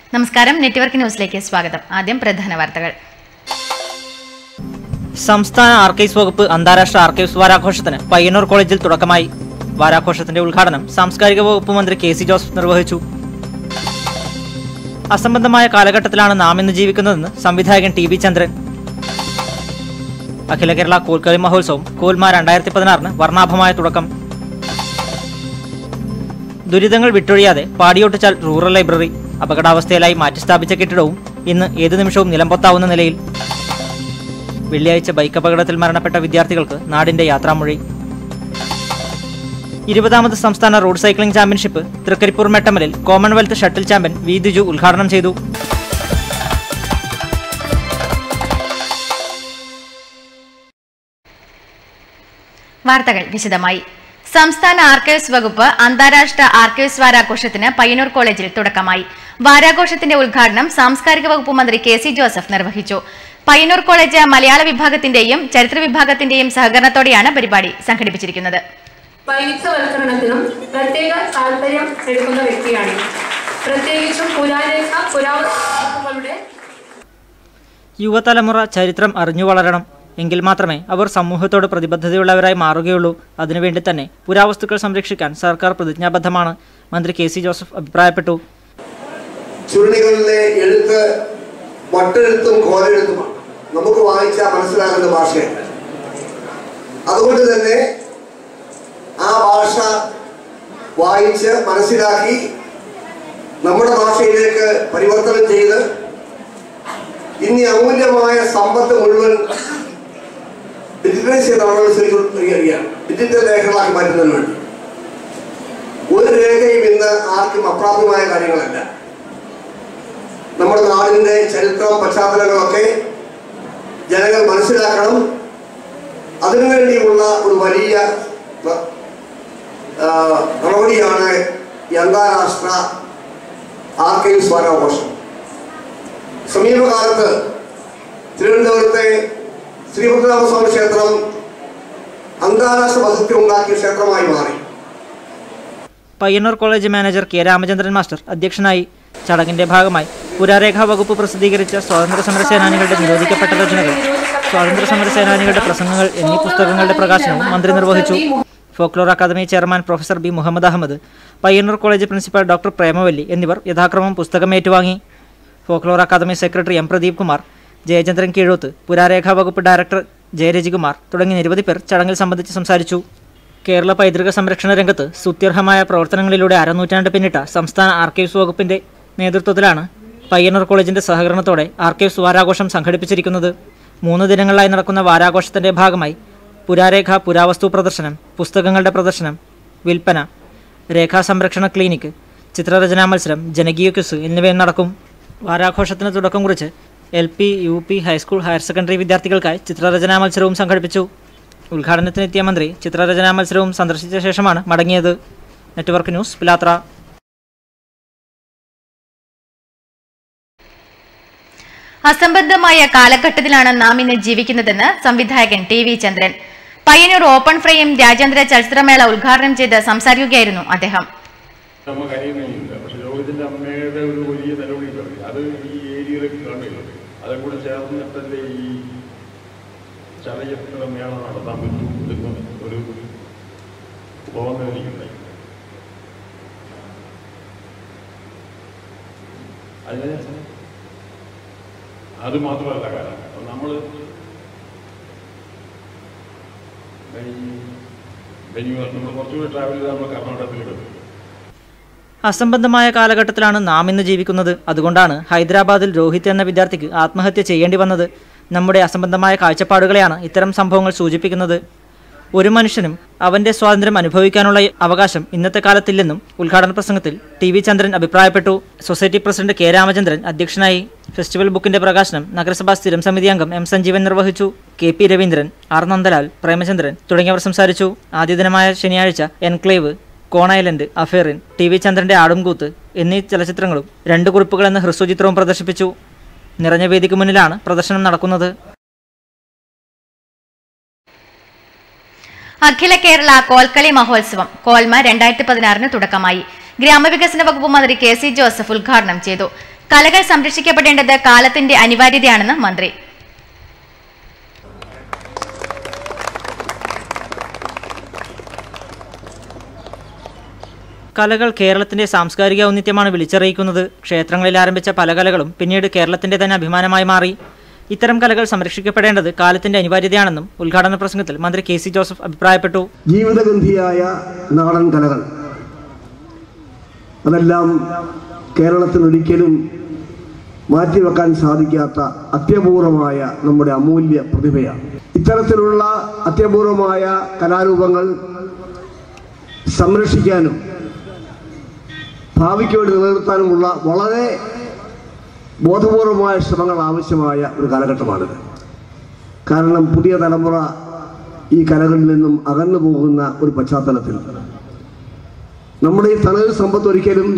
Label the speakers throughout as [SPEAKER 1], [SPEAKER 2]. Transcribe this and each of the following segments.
[SPEAKER 1] നമസ്കാരം നെറ്റ്വർക്ക് ന്യൂസിലേക്ക് സ്വാഗതം ആദ്യം പ്രധാന വാർത്തകൾ
[SPEAKER 2] സംസ്ഥാന ആർക്കൈവ്സ് വകുപ്പ് അന്താരാഷ്ട്ര ആർക്കൈവ്സ് വാരാഘോഷത്തിന് പയ്യന്നൂർ കോളേജിൽ തുടക്കമായി വാരാഘോഷത്തിന്റെ ഉദ്ഘാടനം സാംസ്കാരിക വകുപ്പ് മന്ത്രി കെ സി ജോസഫ് നിർവഹിച്ചു അസംബന്ധമായ കാലഘട്ടത്തിലാണ് നാം ഇന്ന് ജീവിക്കുന്നതെന്ന് സംവിധായകൻ ടി വി ചന്ദ്രൻ അഖില കേരള കോൽക്കളി മഹോത്സവം കോൽമ രണ്ടായിരത്തി പതിനാറിന് വർണ്ണാഭമായ തുടക്കം ദുരിതങ്ങൾ വിട്ടൊഴിയാതെ പാടിയൊട്ടിച്ചാൽ റൂറൽ ലൈബ്രറി അപകടാവസ്ഥയിലായി മാറ്റിസ്ഥാപിച്ച കെട്ടിടവും ഇന്ന് ഏതു നിമിഷവും നിലംപൊത്താവുന്ന നിലയിൽ വെള്ളിയാഴ്ച ബൈക്ക് അപകടത്തിൽ മരണപ്പെട്ട വിദ്യാർത്ഥികൾക്ക് നാടിന്റെ യാത്രാമൊഴി ഇരുപതാമത് സംസ്ഥാന റോഡ് സൈക്ലിംഗ് ചാമ്പ്യൻഷിപ്പ് തൃക്കരിപ്പൂർ മെട്ടമലിൽ Commonwealth shuttle champion V Diju ഉദ്ഘാടനം ചെയ്തു
[SPEAKER 1] വാർത്തകൾ വിശദമായി സംസ്ഥാന ആർക്കൈവ്സ് വകുപ്പ് അന്താരാഷ്ട്ര ആർക്കൈവ്സ് വാരാഘോഷത്തിന് പയ്യന്നൂർ കോളേജിൽ തുടക്കമായി വാരാഘോഷത്തിന്റെ ഉദ്ഘാടനം സാംസ്കാരിക വകുപ്പ് മന്ത്രി കെ സി ജോസഫ് നിർവഹിച്ചു പയ്യന്നൂർ കോളേജ് മലയാള വിഭാഗത്തിന്റെയും ചരിത്ര വിഭാഗത്തിന്റെയും സഹകരണത്തോടെയാണ് പരിപാടി സംഘടിപ്പിച്ചിരിക്കുന്നത്
[SPEAKER 3] വൈവിധ്യവൽക്കരണത്തിനും പ്രത്യേക താല്പര്യം എടുക്കുന്ന വ്യക്തിയാണ് പ്രത്യേകിച്ചും പുരാരേഖ പുരാവസ്തുക്കളുടെ
[SPEAKER 2] യുവതലമുറ ചരിത്രം അറിഞ്ഞു വളരണം എങ്കിൽ മാത്രമേ അവർ സമൂഹത്തോട് പ്രതിബദ്ധതയുള്ളവരായി മാറുകയുള്ളൂ അതിനുവേണ്ടി തന്നെ പുരാവസ്തുക്കൾ സംരക്ഷിക്കാൻ സർക്കാർ പ്രതിജ്ഞാബദ്ധമാണ് മന്ത്രി കെ സി ജോസഫ് അഭിപ്രായപ്പെട്ടു
[SPEAKER 4] ചുരുളികളിലെ എഴുത്ത് വട്ടെഴുത്തും കോലെഴുത്തുമാണ് നമുക്ക് വായിച്ചാൽ മനസ്സിലാകുന്ന ഭാഷയാണ് അതുകൊണ്ട് തന്നെ ആ ഭാഷ വായിച്ച് മനസ്സിലാക്കി നമ്മുടെ ഭാഷയിലേക്ക് പരിവർത്തനം ചെയ്ത് ഇനി അമൂല്യമായ സമ്പത്ത് മുഴുവൻ ഡിജിറ്റലൈസ് ചെയ്ത് നമ്മൾ സ്വീകരിക്കുകയാണ് ഡിജിറ്റൽ രേഖകളാക്കി മാറ്റുന്നതിന് വേണ്ടി ഒരു രേഖയും ഇന്ന് ആർക്കും അപ്രാപ്യമായ കാര്യങ്ങളല്ല നമ്മുടെ നാടിന്റെ ചരിത്രം പശ്ചാത്തലങ്ങളൊക്കെ ജനങ്ങൾ മനസ്സിലാക്കണം അതിനുവേണ്ടിയുള്ള ഒരു വലിയ പ്ര- ആ, നടപടിയാണ് ഈ അന്താരാഷ്ട്ര ആർക്കൈവ്സ് വാരാഘോഷം സമീപകാലത്ത് തിരുവനന്തപുരത്തെ ശ്രീപത്മനാഭസ്വാമി ക്ഷേത്രം അന്താരാഷ്ട്ര പ്രസിദ്ധി ഉണ്ടാക്കിയ ക്ഷേത്രമായി മാറി
[SPEAKER 2] Payyanur college manager K Ramachandran master അധ്യക്ഷനായി ചടങ്ങിന്റെ ഭാഗമായി പുരാരേഖാ വകുപ്പ് പ്രസിദ്ധീകരിച്ച സ്വാതന്ത്ര്യ സമര സേനാനികളുടെ നിരോധിക്കപ്പെട്ട രചനകൾ സ്വാതന്ത്ര്യ സമര സേനാനികളുടെ പ്രസംഗങ്ങൾ എന്നീ പുസ്തകങ്ങളുടെ പ്രകാശനവും മന്ത്രി നിർവഹിച്ചു folklore academy chairman professor B Muhammad Ahmed Payyanur college principal doctor Premavalli എന്നിവർ യഥാക്രമം പുസ്തകം ഏറ്റുവാങ്ങി folklore academy secretary M Pradeep Kumar Jayachandran Keezhoth പുരാരേഖാ വകുപ്പ് ഡയറക്ടർ ജയരജികുമാർ തുടങ്ങി നിരവധി പേർ ചടങ്ങിൽ സംബന്ധിച്ച് സംസാരിച്ചു കേരള പൈതൃക സംരക്ഷണ രംഗത്ത് സുത്യർഹമായ പ്രവർത്തനങ്ങളിലൂടെ അരനൂറ്റാണ്ട് പിന്നിട്ട സംസ്ഥാന ആർക്കൈവ്സ് വകുപ്പിന്റെ നേതൃത്വത്തിലാണ് പയ്യന്നൂർ കോളേജിന്റെ സഹകരണത്തോടെ ആർക്കൈവ്സ് വാരാഘോഷം സംഘടിപ്പിച്ചിരിക്കുന്നത് മൂന്ന് ദിനങ്ങളിലായി നടക്കുന്ന വാരാഘോഷത്തിന്റെ ഭാഗമായി പുരാരേഖ പുരാവസ്തു പ്രദർശനം പുസ്തകങ്ങളുടെ പ്രദർശനം വിൽപ്പന രേഖാ സംരക്ഷണ ക്ലിനിക്ക് ചിത്രരചനാ മത്സരം ജനകീയ ക്വിസ് എന്നിവയും നടക്കും വാരാഘോഷത്തിന് തുടക്കം കുറിച്ച് L P U P high school higher secondary വിദ്യാർത്ഥികൾക്കായി ചിത്രരചനാ മത്സരവും സംഘടിപ്പിച്ചു ഉദ്ഘാടനത്തിനെത്തിയ മന്ത്രി ചിത്രരചനാ മത്സരവും സന്ദർശിച്ച ശേഷമാണ് മടങ്ങിയത് നെറ്റ്വർക്ക് ന്യൂസ് പിലാത്ര
[SPEAKER 1] അസംബന്ധമായ കാലഘട്ടത്തിലാണ് നാം ഇന്ന് ജീവിക്കുന്നതെന്ന് സംവിധായകൻ T V Chandran Payyanur open frame രാജ്യാന്തര ചലച്ചിത്രമേള ഉദ്ഘാടനം ചെയ്ത് സംസാരിക്കുകയായിരുന്നു അദ്ദേഹം
[SPEAKER 5] നമുക്ക് അറിയുന്നില്ല പക്ഷെ ലോകത്തിന്റെ അമ്മയുടെ ഒരു വലിയ നിലവിളി പറയും അത് ഈ ഏരിയയിലേക്ക് കാണില്ല അതും കൂടെ ചേർന്നിട്ടല്ലേ ഈ ചലച്ചിത്ര മേള നടത്താൻ പറ്റൂ എന്ന് ഒരു തോന്നൽ എനിക്കുണ്ടായി അതിന് അത് മാത്രമല്ല കാരണം അപ്പൊ നമ്മൾ ഈ നമ്മൾ കുറച്ചുകൂടി ട്രാവൽ ചെയ്താൽ നമ്മൾ കർണാടകത്തിലേക്ക് വരും
[SPEAKER 2] അസംബന്ധമായ കാലഘട്ടത്തിലാണ് നാം ഇന്ന് ജീവിക്കുന്നത് അതുകൊണ്ടാണ് ഹൈദരാബാദിൽ രോഹിത് എന്ന വിദ്യാർത്ഥിക്ക് ആത്മഹത്യ ചെയ്യേണ്ടി വന്നത് നമ്മുടെ അസംബന്ധമായ കാഴ്ചപ്പാടുകളെയാണ് ഇത്തരം സംഭവങ്ങൾ സൂചിപ്പിക്കുന്നത് ഒരു മനുഷ്യനും അവന്റെ സ്വാതന്ത്ര്യം അനുഭവിക്കാനുള്ള അവകാശം ഇന്നത്തെ കാലത്തില്ലെന്നും ഉദ്ഘാടന പ്രസംഗത്തിൽ ടി വി ചന്ദ്രൻ അഭിപ്രായപ്പെട്ടു സൊസൈറ്റി പ്രസിഡന്റ് കെ രാമചന്ദ്രൻ അധ്യക്ഷനായി ഫെസ്റ്റിവൽ ബുക്കിന്റെ പ്രകാശനം നഗരസഭാ സ്ഥിരം സമിതി അംഗം എം സഞ്ജീവൻ നിർവഹിച്ചു K P Raveendran R Nandalal Premachandran തുടങ്ങിയവർ സംസാരിച്ചു ആദ്യ ദിനമായ ശനിയാഴ്ച എൻക്ലേവ് കോൺ ഐലൻഡ് അഫേറിൻ ടി വി ചന്ദ്രന്റെ ആടുംകൂത്ത് എന്നീ ചലച്ചിത്രങ്ങളും രണ്ട് കുറിപ്പുകൾ എന്ന ഹ്രസ്വചിത്രവും പ്രദർശിപ്പിച്ചു നിറഞ്ഞ വേദിക്ക് മുന്നിലാണ് പ്രദർശനം നടക്കുന്നത്
[SPEAKER 1] അഖില കേരള കോൽക്കളി മഹോത്സവം കോൽമ രണ്ടായിരത്തി പതിനാറിന് തുടക്കമായി ഗ്രാമവികസന വകുപ്പ് മന്ത്രി കെ സി ജോസഫ് ഉദ്ഘാടനം ചെയ്തു കലകൾ സംരക്ഷിക്കപ്പെടേണ്ടത് കാലത്തിന്റെ അനിവാര്യതയാണെന്ന് മന്ത്രി
[SPEAKER 2] കലകൾ കേരളത്തിന്റെ സാംസ്കാരിക ഔന്നിത്യമാണ് വിളിച്ചറിയിക്കുന്നത് ക്ഷേത്രങ്ങളിൽ ആരംഭിച്ച പല കലകളും പിന്നീട് കേരളത്തിന്റെ തന്നെ അഭിമാനമായി മാറി ഇത്തരം കലകൾ സംരക്ഷിക്കപ്പെടേണ്ടത് കാലത്തിന്റെ അനിവാര്യതയാണെന്നും ഉദ്ഘാടന പ്രസംഗത്തിൽ മന്ത്രി കെ സി ജോസഫ് അഭിപ്രായപ്പെട്ടു
[SPEAKER 4] ജീവിതഗന്ധിയായ നാടൻ കലകൾ അതെല്ലാം കേരളത്തിനൊരിക്കലും മാറ്റിവെക്കാൻ സാധിക്കാത്ത അത്യപൂർവമായ നമ്മുടെ അമൂല്യ പ്രതിഭയാണ് ഇത്തരത്തിലുള്ള അത്യപൂർവമായ കലാരൂപങ്ങൾ സംരക്ഷിക്കാനും ഭാവിക്ക് വേണ്ടി നിലനിർത്താനുമുള്ള വളരെ ബോധപൂർവമായ ശ്രമങ്ങൾ ആവശ്യമായ ഒരു കാലഘട്ടമാണിത് കാരണം പുതിയ തലമുറ ഈ കലകളിൽ നിന്നും അകന്നു പോകുന്ന ഒരു പശ്ചാത്തലത്തിൽ നമ്മുടെ ഈ തനത് സമ്പത്ത് ഒരിക്കലും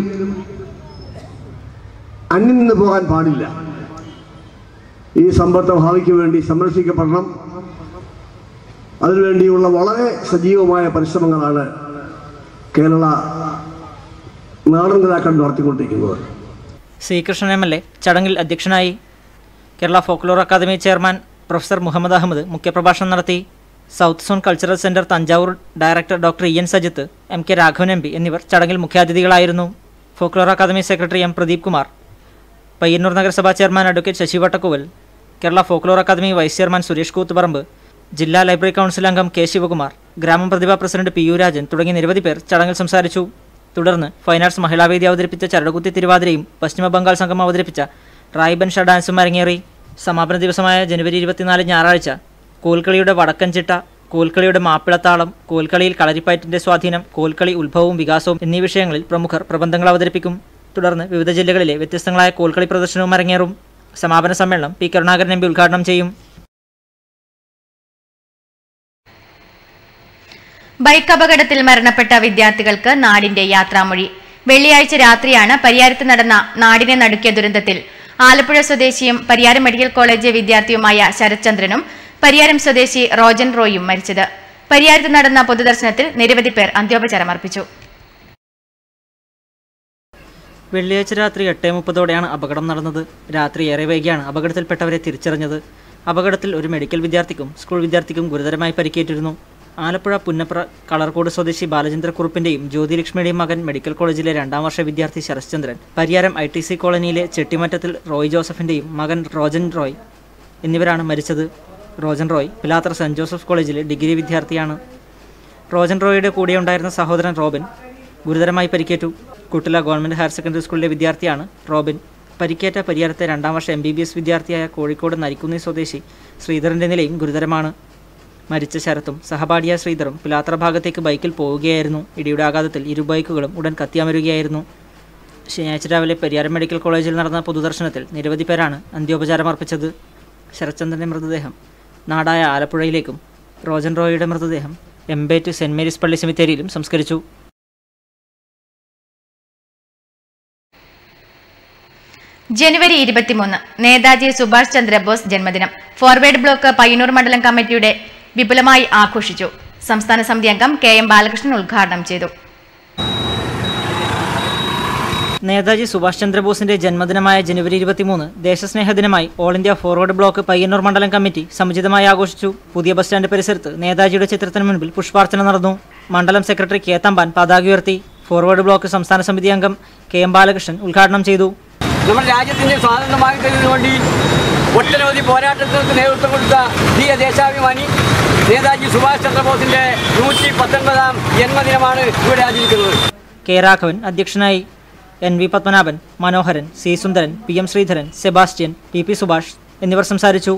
[SPEAKER 4] അന്യം നിന്ന് പോകാൻ പാടില്ല ഈ സമ്പത്ത് ഭാവിക്ക് വേണ്ടി സംരക്ഷിക്കപ്പെടണം അതിനുവേണ്ടിയുള്ള വളരെ സജീവമായ പരിശ്രമങ്ങളാണ് കേരള നാടൻ കലാക്കൾ നടത്തിക്കൊണ്ടിരിക്കുന്നത്
[SPEAKER 2] ശ്രീകൃഷ്ണൻ എം എൽ എ ചടങ്ങിൽ അധ്യക്ഷനായി Kerala folklore academy chairman professor Muhammad Ahmed മുഖ്യപ്രഭാഷണം നടത്തി south zone cultural centre Thanjavur director doctor E N Sajith M K Raghavan M P എന്നിവർ ചടങ്ങിൽ മുഖ്യാതിഥികളായിരുന്നു folklore academy secretary M Pradeep Kumar Payyanur നഗരസഭാ chairman advocate Sasi Vattakkuval Kerala folklore academy vice chairman Suresh Koothuparamba ജില്ലാ ലൈബ്രറി കൗൺസിൽ അംഗം കെ ശിവകുമാർ ഗ്രാമം പ്രതിഭാ പ്രസിഡന്റ് പി യു രാജൻ തുടങ്ങി നിരവധി പേർ ചടങ്ങിൽ സംസാരിച്ചു തുടർന്ന് ഫൈൻ ആർട്സ് മഹിളാവേദി അവതരിപ്പിച്ച ചരടുകുത്തി തിരുവാതിരയും പശ്ചിമ ബംഗാൾ സംഘം അവതരിപ്പിച്ച റായ്ബൻ ഷാ ഡാൻസും അരങ്ങേറി സമാപന ദിവസമായ ജനുവരി ഇരുപത്തിനാല് ഞായറാഴ്ച കോൽക്കളിയുടെ വടക്കൻ ചിട്ട കോൽക്കളിയുടെ മാപ്പിളത്താളം കോൽക്കളിയിൽ കളരിപ്പയറ്റിന്റെ സ്വാധീനം കോൽക്കളി ഉത്ഭവവും വികാസവും എന്നീ വിഷയങ്ങളിൽ പ്രമുഖർ പ്രബന്ധങ്ങൾ അവതരിപ്പിക്കും തുടർന്ന് വിവിധ ജില്ലകളിലെ വ്യത്യസ്തങ്ങളായ കോൽക്കളി പ്രദർശനവും അരങ്ങേറും സമാപന സമ്മേളനം പി കരുണാകരൻ എം പി ഉദ്ഘാടനം ചെയ്യും
[SPEAKER 1] ബൈക്ക് അപകടത്തിൽ മരണപ്പെട്ട വിദ്യാർത്ഥികൾക്ക് നാടിന്റെ യാത്രാമൊഴി വെള്ളിയാഴ്ച രാത്രിയാണ് പരിയാരത്ത് നടന്ന നാടിനെ നടുക്കിയ ദുരന്തത്തിൽ ആലപ്പുഴ സ്വദേശിയും പരിയാരം മെഡിക്കൽ കോളേജ് വിദ്യാർത്ഥിയുമായ ശരത്ചന്ദ്രനും പരിയാരം സ്വദേശി റോജൻ റോയും മരിച്ചത് പരിയാരത്ത് നടന്ന പൊതുദർശനത്തിൽ നിരവധി പേർ അന്ത്യോപചാരം അർപ്പിച്ചു
[SPEAKER 2] വെള്ളിയാഴ്ച രാത്രി എട്ട് മുപ്പതോടെയാണ് അപകടം നടന്നത് രാത്രി ഏറെ വൈകിയാണ് അപകടത്തിൽപ്പെട്ടവരെ തിരിച്ചറിഞ്ഞത് അപകടത്തിൽ ഒരു മെഡിക്കൽ വിദ്യാർത്ഥിക്കും സ്കൂൾ വിദ്യാർത്ഥിക്കും ഗുരുതരമായി പരിക്കേറ്റിരുന്നു ആലപ്പുഴ പുന്നപ്ര കളർകോട് സ്വദേശി ബാലചന്ദ്രക്കുറുപ്പിന്റെയും ജ്യോതിലക്ഷ്മിയുടെയും മകൻ മെഡിക്കൽ കോളേജിലെ രണ്ടാം വർഷ വിദ്യാർത്ഥി Sarachandran Pariyaram I T C കോളനിയിലെ ചെട്ടിമറ്റത്തിൽ റോയ് ജോസഫിന്റെയും മകൻ റോജൻ റോയ് എന്നിവരാണ് മരിച്ചത് Rojan Roy Pilathara saint Joseph കോളേജിലെ ഡിഗ്രി വിദ്യാർത്ഥിയാണ് റോജൻ റോയിയുടെ കൂടെയുണ്ടായിരുന്ന സഹോദരൻ റോബിൻ ഗുരുതരമായി പരിക്കേറ്റു കുട്ടില ഗവൺമെന്റ് ഹയർ സെക്കൻഡറി സ്കൂളിലെ വിദ്യാർത്ഥിയാണ് റോബിൻ പരിക്കേറ്റ പരിയാരത്തെ രണ്ടാം വർഷ എം ബി ബി എസ് വിദ്യാർത്ഥിയായ കോഴിക്കോട് നരിക്കുന്നി സ്വദേശി ശ്രീധരന്റെ നിലയും ഗുരുതരമാണ് മരിച്ച ശരത്തും സഹപാഠിയായ ശ്രീധറും പിലാത്ര ഭാഗത്തേക്ക് ബൈക്കിൽ പോവുകയായിരുന്നു ഇടിയുടെ ആഘാതത്തിൽ ഇരു ബൈക്കുകളും ഉടൻ കത്തിയമരുകയായിരുന്നു ശനിയാഴ്ച രാവിലെ പരിയാരം മെഡിക്കൽ കോളേജിൽ നടന്ന പൊതുദർശനത്തിൽ നിരവധി പേരാണ് അന്ത്യോപചാരം അർപ്പിച്ചത് ശരത്ചന്ദ്രന്റെ മൃതദേഹം നാടായ ആലപ്പുഴയിലേക്കും റോജൻ റോയിയുടെ മൃതദേഹം എംബേറ്റ് സെന്റ് മേരീസ് പള്ളി സെമിത്തേരിയിലും സംസ്കരിച്ചു
[SPEAKER 1] ജനുവരി ഇരുപത്തിമൂന്ന് നേതാജി സുഭാഷ് ചന്ദ്രബോസ് ജന്മദിനം ഫോർവേഡ് ബ്ലോക്ക് പയ്യന്നൂർ മണ്ഡലം കമ്മിറ്റിയുടെ വിപുലമായി ആഘോഷിച്ചു സംസ്ഥാന സമിതി അംഗം കെ എം ബാലകൃഷ്ണൻ ഉദ്ഘാടനം ചെയ്തു
[SPEAKER 2] നേതാജി സുഭാഷ് ചന്ദ്രബോസിന്റെ ജന്മദിനമായ ജനുവരി ഇരുപത്തിമൂന്ന് ദേശസ്നേഹ ദിനമായി all India forward bloc Payyanur മണ്ഡലം കമ്മിറ്റി സമുചിതമായി ആഘോഷിച്ചു പുതിയ ബസ് സ്റ്റാൻഡ് പരിസരത്ത് നേതാജിയുടെ ചിത്രത്തിന് മുൻപിൽ പുഷ്പാർച്ചന നടന്നു മണ്ഡലം സെക്രട്ടറി കെ തമ്പാൻ പതാക ഉയർത്തി ഫോർവേഡ് ബ്ലോക്ക് സംസ്ഥാന സമിതി അംഗം കെ എം ബാലകൃഷ്ണൻ ഉദ്ഘാടനം ചെയ്തു
[SPEAKER 6] നമ്മുടെ രാജ്യത്തിന്റെ സ്വാതന്ത്ര്യമാക്കുന്നതിന് വേണ്ടി ഒട്ടനവധി പോരാട്ടങ്ങൾക്ക് നേതൃത്വം കൊടുത്ത ധീയ ദേശാഭിമാനി നേതാജി സുഭാഷ് ചന്ദ്രബോസിന്റെ നൂറ്റി പത്തൊൻപതാം ജന്മദിനമാണ് ഇവിടെ ആചരിക്കുന്നത്
[SPEAKER 2] കെ രാഘവൻ അധ്യക്ഷനായി N V Padmanabhan Manoharan C Sundaran P M Sreedharan Sebastian T P Subhash എന്നിവർ സംസാരിച്ചു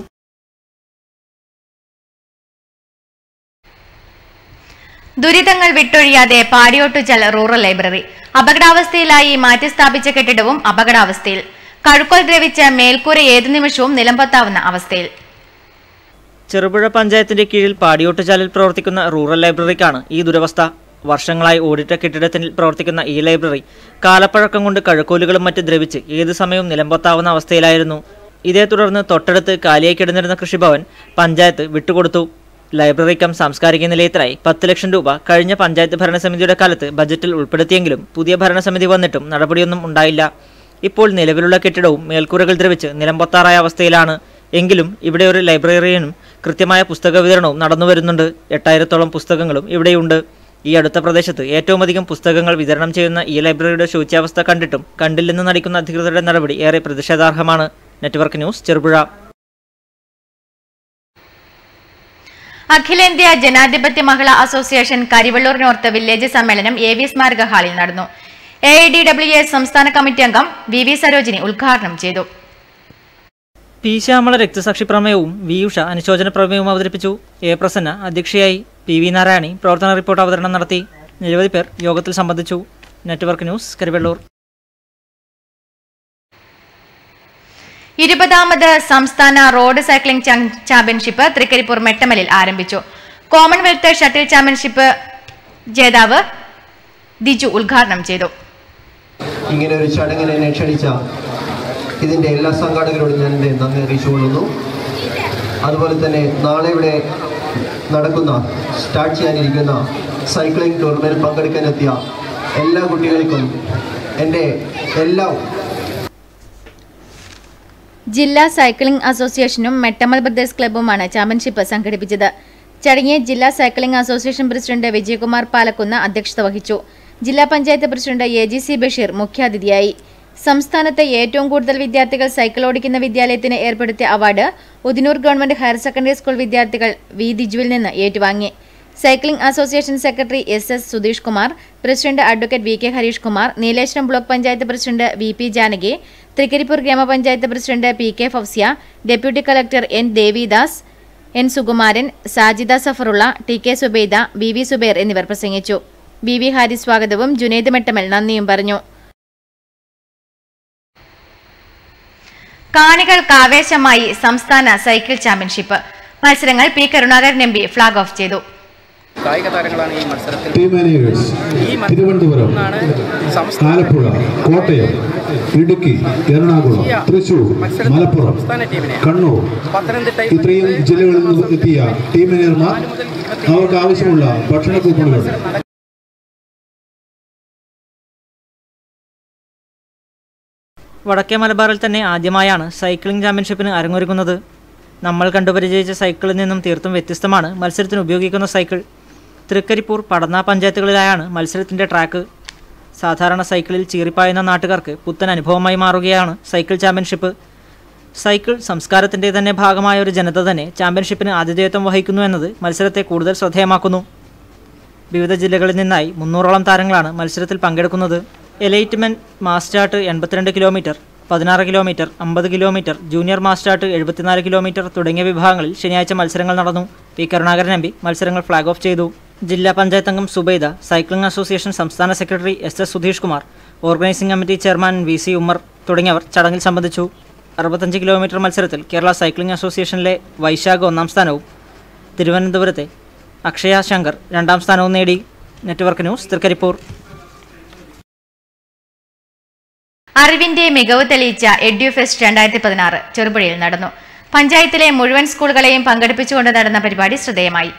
[SPEAKER 1] ദുരിതങ്ങൾ വിട്ടൊഴിയാതെ പാടിയോട്ടുചൽ റൂറൽ ലൈബ്രറി അപകടാവസ്ഥയിലായി മാറ്റിസ്ഥാപിച്ച കെട്ടിടവും അപകടാവസ്ഥയിൽ കഴുക്കോൽ ദ്രവിച്ച മേൽക്കൂര ഏതു നിമിഷവും നിലംപൊത്താവുന്ന അവസ്ഥയിൽ
[SPEAKER 2] ചെറുപുഴ പഞ്ചായത്തിന്റെ കീഴിൽ പാടിയോട്ടുചാലിൽ പ്രവർത്തിക്കുന്ന റൂറൽ ലൈബ്രറിക്കാണ് ഈ ദുരവസ്ഥ വർഷങ്ങളായി ഓടിട്ട കെട്ടിടത്തിൽ പ്രവർത്തിക്കുന്ന ഈ ലൈബ്രറി കാലപ്പഴക്കം കൊണ്ട് കഴുക്കോലുകളും മറ്റ് ദ്രവിച്ച് ഏതു സമയവും നിലംപൊത്താവുന്ന അവസ്ഥയിലായിരുന്നു ഇതേ തുടർന്ന് തൊട്ടടുത്ത് കാലിയായി കിടന്നിരുന്ന കൃഷിഭവൻ പഞ്ചായത്ത് വിട്ടുകൊടുത്തു ലൈബ്രറി കം സാംസ്കാരിക നിലയത്തിനായി പത്ത് ലക്ഷം രൂപ കഴിഞ്ഞ പഞ്ചായത്ത് ഭരണസമിതിയുടെ കാലത്ത് ബജറ്റിൽ ഉൾപ്പെടുത്തിയെങ്കിലും പുതിയ ഭരണസമിതി വന്നിട്ടും നടപടിയൊന്നും ഉണ്ടായില്ല ഇപ്പോൾ നിലവിലുള്ള കെട്ടിടവും മേൽക്കൂരകൾ ദ്രവിച്ച് നിലംപൊത്താറായ അവസ്ഥയിലാണ് എങ്കിലും ഇവിടെ ഒരു ലൈബ്രറിയനും കൃത്യമായ പുസ്തക വിതരണവും നടന്നു വരുന്നുണ്ട് എട്ടായിരത്തോളം പുസ്തകങ്ങളും ഇവിടെയുണ്ട് ഈ അടുത്ത പ്രദേശത്ത് ഏറ്റവും അധികം പുസ്തകങ്ങൾ വിതരണം ചെയ്യുന്ന ഈ ലൈബ്രറിയുടെ ശൂച്യാവസ്ഥ കണ്ടിട്ടും കണ്ടില്ലെന്ന് നടിക്കുന്ന അധികൃതരുടെ നടപടി ഏറെ പ്രതിഷേധാർഹമാണ് നെറ്റ്വർക്ക് ന്യൂസ് ചെറുപുഴ
[SPEAKER 1] അഖിലേന്ത്യാ ജനാധിപത്യ മഹിളാ അസോസിയേഷൻ കരിവള്ളൂർ നോർത്ത് വില്ലേജ് സമ്മേളനം എ വി സ്മാരക ഹാളിൽ നടന്നു A I D W S സംസ്ഥാന കമ്മിറ്റി അംഗം വി വി സരോജിനി ഉദ്ഘാടനം ചെയ്തു
[SPEAKER 2] പി ശ്യാമള രക്തസാക്ഷി പ്രമേയവും വി ഉഷ അനുശോചന പ്രമേയവും അവതരിപ്പിച്ചു എ പ്രസന്ന അധ്യക്ഷയായി പി വി നാരായണി പ്രവർത്തന റിപ്പോർട്ട് അവതരണം നടത്തി നിരവധി പേർ യോഗത്തിൽ സംബന്ധിച്ചു നെറ്റ്വർക്ക് ന്യൂസ് കരുവള്ളൂർ
[SPEAKER 1] ഇരുപതാമത് സംസ്ഥാന റോഡ് സൈക്ലിംഗ് ചാ- ചാമ്പ്യൻഷിപ്പ് തൃക്കരിപ്പൂർ മെട്ടമലിൽ ആരംഭിച്ചു കോമൺവെൽത്ത് ഷട്ടിൽ ചാമ്പ്യൻഷിപ്പ് ജേതാവ് ദിജു ഉദ്ഘാടനം ചെയ്തു
[SPEAKER 7] ഇങ്ങനെ ഒരു ചടങ്ങിന് എന്നെ ക്ഷണിച്ച ഇതിൻ്റെ എല്ലാ സംഘാടകരോടും ഞാൻ എൻ്റെ നന്ദി അറിയിച്ചുകൊള്ളുന്നു അതുപോലെ തന്നെ നാളെ ഇവിടെ നടക്കുന്ന സ്റ്റാർട്ട് ചെയ്യാനിരിക്കുന്ന സൈക്ലിംഗ് ടൂർണമെൻറ്റിൽ പങ്കെടുക്കാനെത്തിയ എല്ലാ കുട്ടികൾക്കും എൻ്റെ എല്ലാ
[SPEAKER 1] ജില്ലാ സൈക്ലിംഗ് അസോസിയേഷനും മെട്ടമൽ ബ്രദേഴ്സ് ക്ലബ്ബുമാണ് ചാമ്പ്യൻഷിപ്പ് സംഘടിപ്പിച്ചത് ചടങ്ങിൽ ജില്ലാ cycling association president Vijayakumar Palakkunnu അധ്യക്ഷത വഹിച്ചു ജില്ലാ panchayat president A G C Basheer മുഖ്യാതിഥിയായി സംസ്ഥാനത്തെ ഏറ്റവും കൂടുതൽ വിദ്യാർത്ഥികൾ സൈക്കിൾ ഓടിക്കുന്ന വിദ്യാലയത്തിന് ഏർപ്പെടുത്തിയ award Udinur government higher secondary school വിദ്യാർത്ഥികൾ വി ദിജുവിൽ നിന്ന് ഏറ്റുവാങ്ങി cycling association secretary S S Sudheesh Kumar president advocate V K Harish Kumar Nileshwaram block panchayat president V P Janaki Trikaripur ഗ്രാമപഞ്ചായത്ത് president P K Fousiya deputy collector N Devidas N Sukumaran Sajida Safarulla T K Subaida B V Subair എന്നിവർ പ്രസംഗിച്ചു ബി വി ഹാരി സ്വാഗതവും ജുനൈദ് മെട്ടമൽ നന്ദിയും പറഞ്ഞു കാണികൾക്ക് ആവേശമായി സംസ്ഥാന സൈക്കിൾ ചാമ്പ്യൻഷിപ്പ് മത്സരങ്ങൾ P Karunakaran M P flag off ചെയ്തു
[SPEAKER 8] കായിക താരങ്ങളാണ് ഈ മത്സരത്തിൽ
[SPEAKER 9] ടീം മാനേജേഴ്സ് തിരുവനന്തപുരം
[SPEAKER 8] ഒന്നാണ് സംസ്ഥാന
[SPEAKER 9] ആലപ്പുഴ കോട്ടയം ഇടുക്കി എറണാകുളം തൃശൂർ മലപ്പുറം
[SPEAKER 8] സംസ്ഥാന ടീമിനെ
[SPEAKER 9] കണ്ണൂർ
[SPEAKER 8] പത്തനംതിട്ടയിൽ
[SPEAKER 9] ഇത്രയും ജില്ലകളിൽ നിന്ന് എത്തിയ ടീം മാനേജർമാർ അവർക്ക് ആവശ്യമുള്ള ഭക്ഷണ കൂപ്പണുകൾ
[SPEAKER 2] വടക്കേ മലബാറിൽ തന്നെ ആദ്യമായാണ് സൈക്ലിംഗ് ചാമ്പ്യൻഷിപ്പിന് അരങ്ങൊരുങ്ങുന്നത് നമ്മൾ കണ്ടുപരിചയിച്ച സൈക്കിളിൽ നിന്നും തീർത്തും വ്യത്യസ്തമാണ് മത്സരത്തിന് ഉപയോഗിക്കുന്ന സൈക്കിൾ തൃക്കരിപ്പൂർ പടന്ന പഞ്ചായത്തുകളിലായാണ് മത്സരത്തിൻ്റെ ട്രാക്ക് സാധാരണ സൈക്കിളിൽ ചീറിപ്പായുന്ന നാട്ടുകാർക്ക് പുത്തൻ അനുഭവമായി മാറുകയാണ് സൈക്കിൾ ചാമ്പ്യൻഷിപ്പ് സൈക്കിൾ സംസ്കാരത്തിൻ്റെ തന്നെ ഭാഗമായ ഒരു ജനത തന്നെ ചാമ്പ്യൻഷിപ്പിന് ആതിഥേയത്വം വഹിക്കുന്നു എന്നത് മത്സരത്തെ കൂടുതൽ ശ്രദ്ധേയമാക്കുന്നു വിവിധ ജില്ലകളിൽ നിന്നായി മുന്നൂറോളം താരങ്ങളാണ് മത്സരത്തിൽ പങ്കെടുക്കുന്നത് എലൈറ്റ്മെൻ മാസ്റ്റാർട്ട് എൺപത്തിരണ്ട് കിലോമീറ്റർ പതിനാറ് കിലോമീറ്റർ അമ്പത് കിലോമീറ്റർ ജൂനിയർ മാസ്റ്റാർട്ട് എഴുപത്തിനാല് കിലോമീറ്റർ തുടങ്ങിയ വിഭാഗങ്ങളിൽ ശനിയാഴ്ച മത്സരങ്ങൾ നടന്നു പി കരുണാകരൻ എം പി മത്സരങ്ങൾ ഫ്ളാഗ് ഓഫ് ചെയ്തു ജില്ലാ പഞ്ചായത്ത് അംഗം സുബൈദ സൈക്ലിംഗ് അസോസിയേഷൻ സംസ്ഥാന secretary S S Sudheesh Kumar organising committee chairman V C Ummer തുടങ്ങിയവർ ചടങ്ങിൽ സംബന്ധിച്ചു അറുപത്തഞ്ച് കിലോമീറ്റർ മത്സരത്തിൽ കേരള സൈക്ലിംഗ് അസോസിയേഷനിലെ വൈശാഖ് ഒന്നാം സ്ഥാനവും തിരുവനന്തപുരത്തെ അക്ഷയ ശങ്കർ രണ്ടാം സ്ഥാനവും നേടി നെറ്റ്വർക്ക് ന്യൂസ് തൃക്കരിപ്പൂർ
[SPEAKER 1] അറിവിന്റെ മികവ് തെളിയിച്ച എഡ്യൂഫെസ്റ്റ് രണ്ടായിരത്തി പതിനാറ് ചെറുപുഴയിൽ നടന്നു പഞ്ചായത്തിലെ മുഴുവൻ സ്കൂളുകളെയും പങ്കെടുപ്പിച്ചുകൊണ്ട് നടന്ന പരിപാടി ശ്രദ്ധേയമായി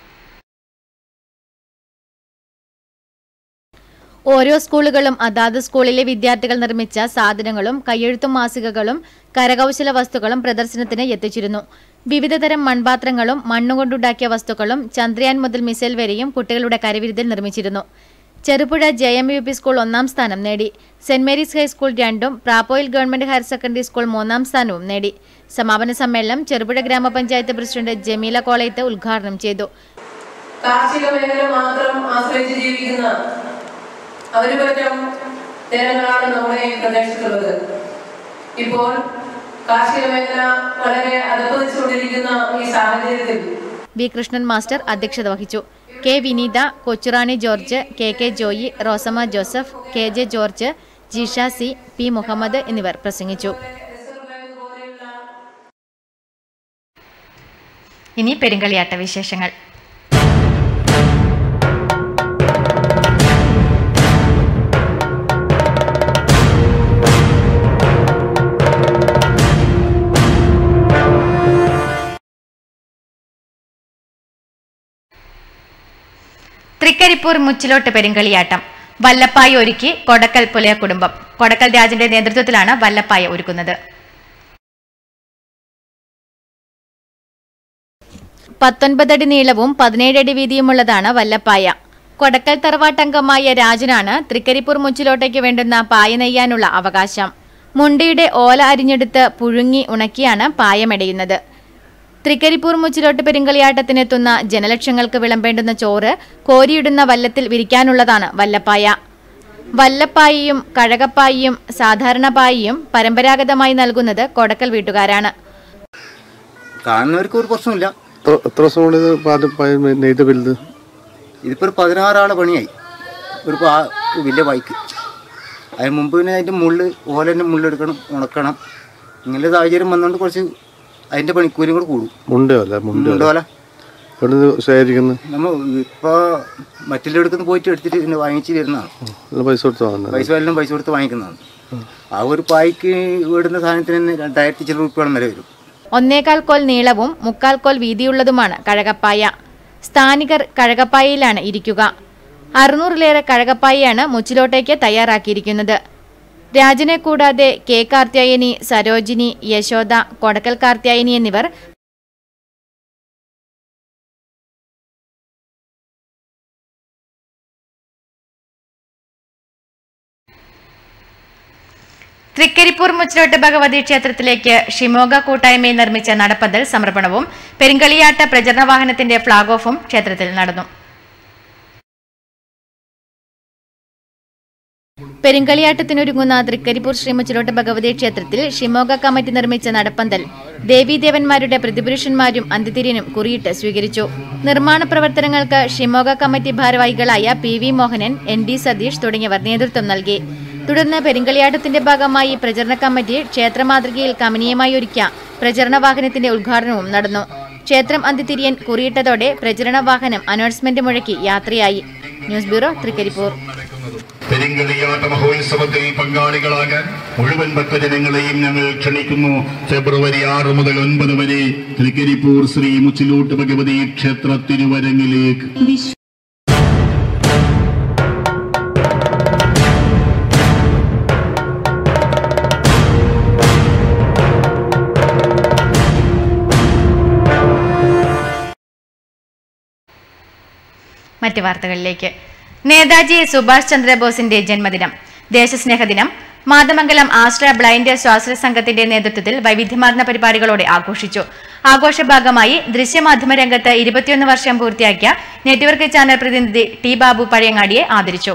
[SPEAKER 1] ഓരോ സ്കൂളുകളും അതാത് സ്കൂളിലെ വിദ്യാർത്ഥികൾ നിർമ്മിച്ച സാധനങ്ങളും കയ്യെഴുത്തും മാസികകളും കരകൗശല വസ്തുക്കളും പ്രദർശനത്തിന് എത്തിച്ചിരുന്നു വിവിധതരം മൺപാത്രങ്ങളും മണ്ണുകൊണ്ടുണ്ടാക്കിയ വസ്തുക്കളും ചന്ദ്രയാൻ മുതൽ മിസൈൽ വരെയും കുട്ടികളുടെ കരവിരുതിൽ നിർമ്മിച്ചിരുന്നു Cherupuzha J M U P school ഒന്നാം സ്ഥാനം നേടി സെന്റ് മേരീസ് ഹൈസ്കൂൾ രണ്ടും Prappoyil government higher secondary school മൂന്നാം സ്ഥാനവും നേടി സമാപന സമ്മേളനം ചെറുപുഴ ഗ്രാമപഞ്ചായത്ത് പ്രസിഡന്റ് ജമീല കോളയത്ത് ഉദ്ഘാടനം ചെയ്തു
[SPEAKER 3] കാർഷിക മേഖല മാത്രം ആശ്രയിച്ച് ജീവിക്കുന്ന ഒരു പറ്റം ജനങ്ങളാണ് നമ്മുടെ ഈ പ്രദേശത്തുള്ളത് ഇപ്പോൾ കാർഷിക മേഖല വളരെ അധപ്പതിച്ചുകൊണ്ടിരിക്കുന്ന ഈ സാഹചര്യത്തിൽ
[SPEAKER 1] വി കൃഷ്ണൻ മാസ്റ്റർ അധ്യക്ഷത വഹിച്ചു K Vineetha Kochurani George K K Joy Rosamma Joseph K J George Jisha C P Muhammad എന്നിവർ പ്രസംഗിച്ചു ഇനി പെരുങ്കളിയാട്ട വിശേഷങ്ങൾ തൃക്കരിപ്പൂർ മുച്ചിലോട്ട് പെരുങ്കളിയാട്ടം വല്ലപ്പായി ഒരുക്കി കൊടക്കൽ പുലയ കുടുംബം കൊടക്കൽ രാജന്റെ നേതൃത്വത്തിലാണ് വല്ലപ്പായ ഒരുക്കുന്നത് പത്തൊൻപതടി നീളവും പതിനേഴടി വീതിയുമുള്ളതാണ് വല്ലപ്പായ കൊടക്കൽ തറവാട്ടംഗമായ രാജനാണ് തൃക്കരിപ്പൂർ മുച്ചിലോട്ടേക്ക് വേണ്ടുന്ന പായ നെയ്യാനുള്ള അവകാശം മുണ്ടിയുടെ ഓല അരിഞ്ഞെടുത്ത് പുഴുങ്ങി ഉണക്കിയാണ് പായ മെടയുന്നത് തൃക്കരിപ്പൂർ മുച്ചിലോട്ട് പെരുങ്കളിയാട്ടത്തിനെത്തുന്ന ജനലക്ഷങ്ങൾക്ക് വിളമ്പേണ്ടുന്ന ചോറ് കോരിയിടുന്ന വല്ലത്തിൽ വിരിക്കാനുള്ളതാണ് വല്ലപ്പായ വല്ലപ്പായയും കഴകപ്പായയും സാധാരണ പായയും പരമ്പരാഗതമായി നൽകുന്നത് കൊടക്കൽ വീട്ടുകാരാണ്
[SPEAKER 10] കാണുന്നവർക്ക് ഒരു പ്രശ്നമില്ല
[SPEAKER 11] എത്ര എത്ര ദിവസം കൊണ്ട് ഇത് പാട്ട് പ- നെയ്ത് വലുത്
[SPEAKER 10] ഇതിപ്പോൾ ഒരു പതിനാറാളെ പണിയായി ഒരു പാ വലിയ ബൈക്ക് അതിന് മുമ്പ് പിന്നെ അതിൻ്റെ മുള്ള് ഓലൻ്റെ മുള്ളെടുക്കണം ഉണക്കണം ഇങ്ങനെ സാഹചര്യം വന്നുകൊണ്ട് കുറച്ച് അതിൻ്റെ പണിക്കൂലിയും കൂടെ കൂടും
[SPEAKER 11] മുണ്ടോ അല്ല മുണ്ടോ
[SPEAKER 10] മുണ്ടോല
[SPEAKER 11] എവിടെ നിന്ന് ശേഖരിക്കുന്നത്
[SPEAKER 10] നമ്മൾ ഇപ്പോൾ മറ്റുള്ളടത്തുനിന്ന് പോയിട്ട് എടുത്തിട്ട് പിന്നെ വാങ്ങിച്ച് വരുന്നതാണ്
[SPEAKER 11] നല്ല പൈസ കൊടുത്ത് വാങ്ങുന്നത്
[SPEAKER 10] പൈസ എല്ലാം പൈസ കൊടുത്ത് വാങ്ങിക്കുന്നതാണ് ആ ഒരു പായ്ക്ക് ഇടുന്ന സാധനത്തിന് തന്നെ രണ്ടായിരത്തി ചില റുപ്യോളം വില വരും
[SPEAKER 1] ഒന്നേകാൽ കോൽ നീളവും മുക്കാൽ കോൽ വീതിയുള്ളതുമാണ് കഴകപ്പായ സ്ഥാനികർ കഴകപ്പായയിലാണ് ഇരിക്കുക അറുന്നൂറിലേറെ കഴകപ്പായയാണ് മുച്ചിലോട്ടേക്ക് തയ്യാറാക്കിയിരിക്കുന്നത് രാജനെ കൂടാതെ കെ കാർത്യായനി സരോജിനി യശോദ കൊടക്കൽ കാർത്യായനി എന്നിവർ തൃക്കരിപ്പൂർ മുച്ചിലോട്ട് ഭഗവതി ക്ഷേത്രത്തിലേക്ക് ഷിമോഗ കൂട്ടായ്മയിൽ നിർമ്മിച്ച നടപ്പന്തൽ സമർപ്പണവും പെരുങ്കളിയാട്ട പ്രചരണ വാഹനത്തിന്റെ ഫ്ളാഗ് ഓഫും ക്ഷേത്രത്തിൽ നടന്നു പെരുങ്കളിയാട്ടത്തിനൊരുങ്ങുന്ന തൃക്കരിപ്പൂർ ശ്രീമുച്ചിലോട്ട് ഭഗവതി ക്ഷേത്രത്തിൽ ഷിമോഗ കമ്മിറ്റി നിർമ്മിച്ച നടപ്പന്തൽ ദേവീദേവന്മാരുടെ പ്രതിപുരുഷന്മാരും അന്ത്യതിരിനും കുറിയിട്ട് സ്വീകരിച്ചു നിർമ്മാണ പ്രവർത്തനങ്ങൾക്ക് ഷിമോഗ കമ്മിറ്റി ഭാരവാഹികളായ P V Mohanan N D Satheesh തുടങ്ങിയവർ നേതൃത്വം നൽകി തുടർന്ന് പെരുങ്കളിയാട്ടത്തിന്റെ ഭാഗമായി പ്രചരണ കമ്മിറ്റി ക്ഷേത്ര മാതൃകയിൽ കമനീയമായി ഒരുക്കിയ പ്രചരണ വാഹനത്തിന്റെ ഉദ്ഘാടനവും നടന്നു ക്ഷേത്രം അന്ത്യതിരിയൻ കുറിയിട്ടതോടെ പ്രചരണ വാഹനം അനൗൺസ്മെന്റ് മുഴക്കി യാത്രയായി ന്യൂസ് ബ്യൂറോ തൃക്കരിപ്പൂർ
[SPEAKER 12] പെരിങ്കളിയാട്ട മഹോത്സവത്തിൽ പങ്കാളികളാകാൻ മുഴുവൻ ഭക്തജനങ്ങളെയും ഞങ്ങൾ ക്ഷണിക്കുന്നു ഫെബ്രുവരി ആറ് മുതൽ ഒൻപത് വരെ തൃക്കരിപ്പൂർ ശ്രീ മുച്ചിലോട്ട് ഭഗവതി ക്ഷേത്ര തിരുവരങ്ങിലേക്ക്
[SPEAKER 1] മറ്റ് വാർത്തകളിലേക്ക് നേതാജി സുഭാഷ് ചന്ദ്രബോസിന്റെ ജന്മദിനം ദേശസ്നേഹ ദിനം മാതമംഗലം ആശ്രയ ബ്ലൈൻഡ് സ്വാശ്രയ സംഘത്തിന്റെ നേതൃത്വത്തിൽ വൈവിധ്യമാർന്ന പരിപാടികളോടെ ആഘോഷിച്ചു ആഘോഷ ഭാഗമായി ദൃശ്യമാധ്യമ രംഗത്ത് ഇരുപത്തിയൊന്ന് വർഷം പൂർത്തിയാക്കിയ നെറ്റ്വർക്ക് ചാനൽ പ്രതിനിധി ടി ബാബു പഴയങ്ങാടിയെ ആദരിച്ചു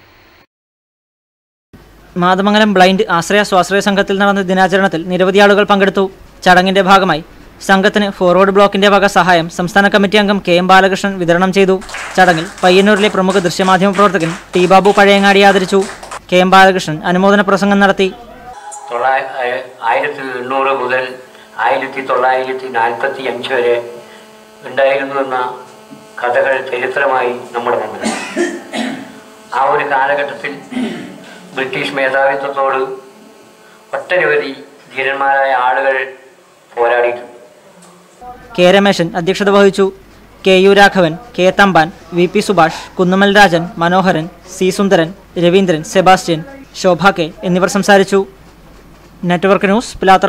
[SPEAKER 2] മാതമംഗലം ബ്ലൈൻഡ് ആശ്രയ സ്വാശ്രയ സംഘത്തിൽ നടന്ന ദിനാചരണത്തിൽ നിരവധി ആളുകൾ പങ്കെടുത്തു ചടങ്ങിന്റെ ഭാഗമായി സംഘത്തിന് ഫോർവേഡ് ബ്ലോക്കിന്റെ വക സഹായം സംസ്ഥാന കമ്മിറ്റി അംഗം കെ എം ബാലകൃഷ്ണൻ വിതരണം ചെയ്തു ചടങ്ങിൽ പയ്യന്നൂരിലെ പ്രമുഖ ദൃശ്യമാധ്യമ പ്രവർത്തകൻ ടി ബാബു പഴയങ്ങാടി ആദരിച്ചു കെ എം ബാലകൃഷ്ണൻ അനുമോദന പ്രസംഗം നടത്തി
[SPEAKER 6] തൊള്ളായി- ആയ- ആയിരത്തി എണ്ണൂറ് മുതൽ ആയിരത്തി തൊള്ളായിരത്തി നാൽപ്പത്തി അഞ്ച് വരെ ഉണ്ടായിരുന്നുവെന്ന കഥകൾ ചരിത്രമായി നമ്മുടെ മുമ്പിൽ ആ ഒരു കാലഘട്ടത്തിൽ ബ്രിട്ടീഷ് മേധാവിത്വത്തോട് ഒട്ടനവധി ധീരന്മാരായ ആളുകൾ പോരാടിയിട്ടുണ്ട്
[SPEAKER 2] കെ രമേശൻ അധ്യക്ഷത വഹിച്ചു K U Raghavan K Thampan V P Subhash Kunnumal Rajan Manoharan C Sundaran Raveendran Sebastian Shobha K എന്നിവർ സംസാരിച്ചു network news Pilathara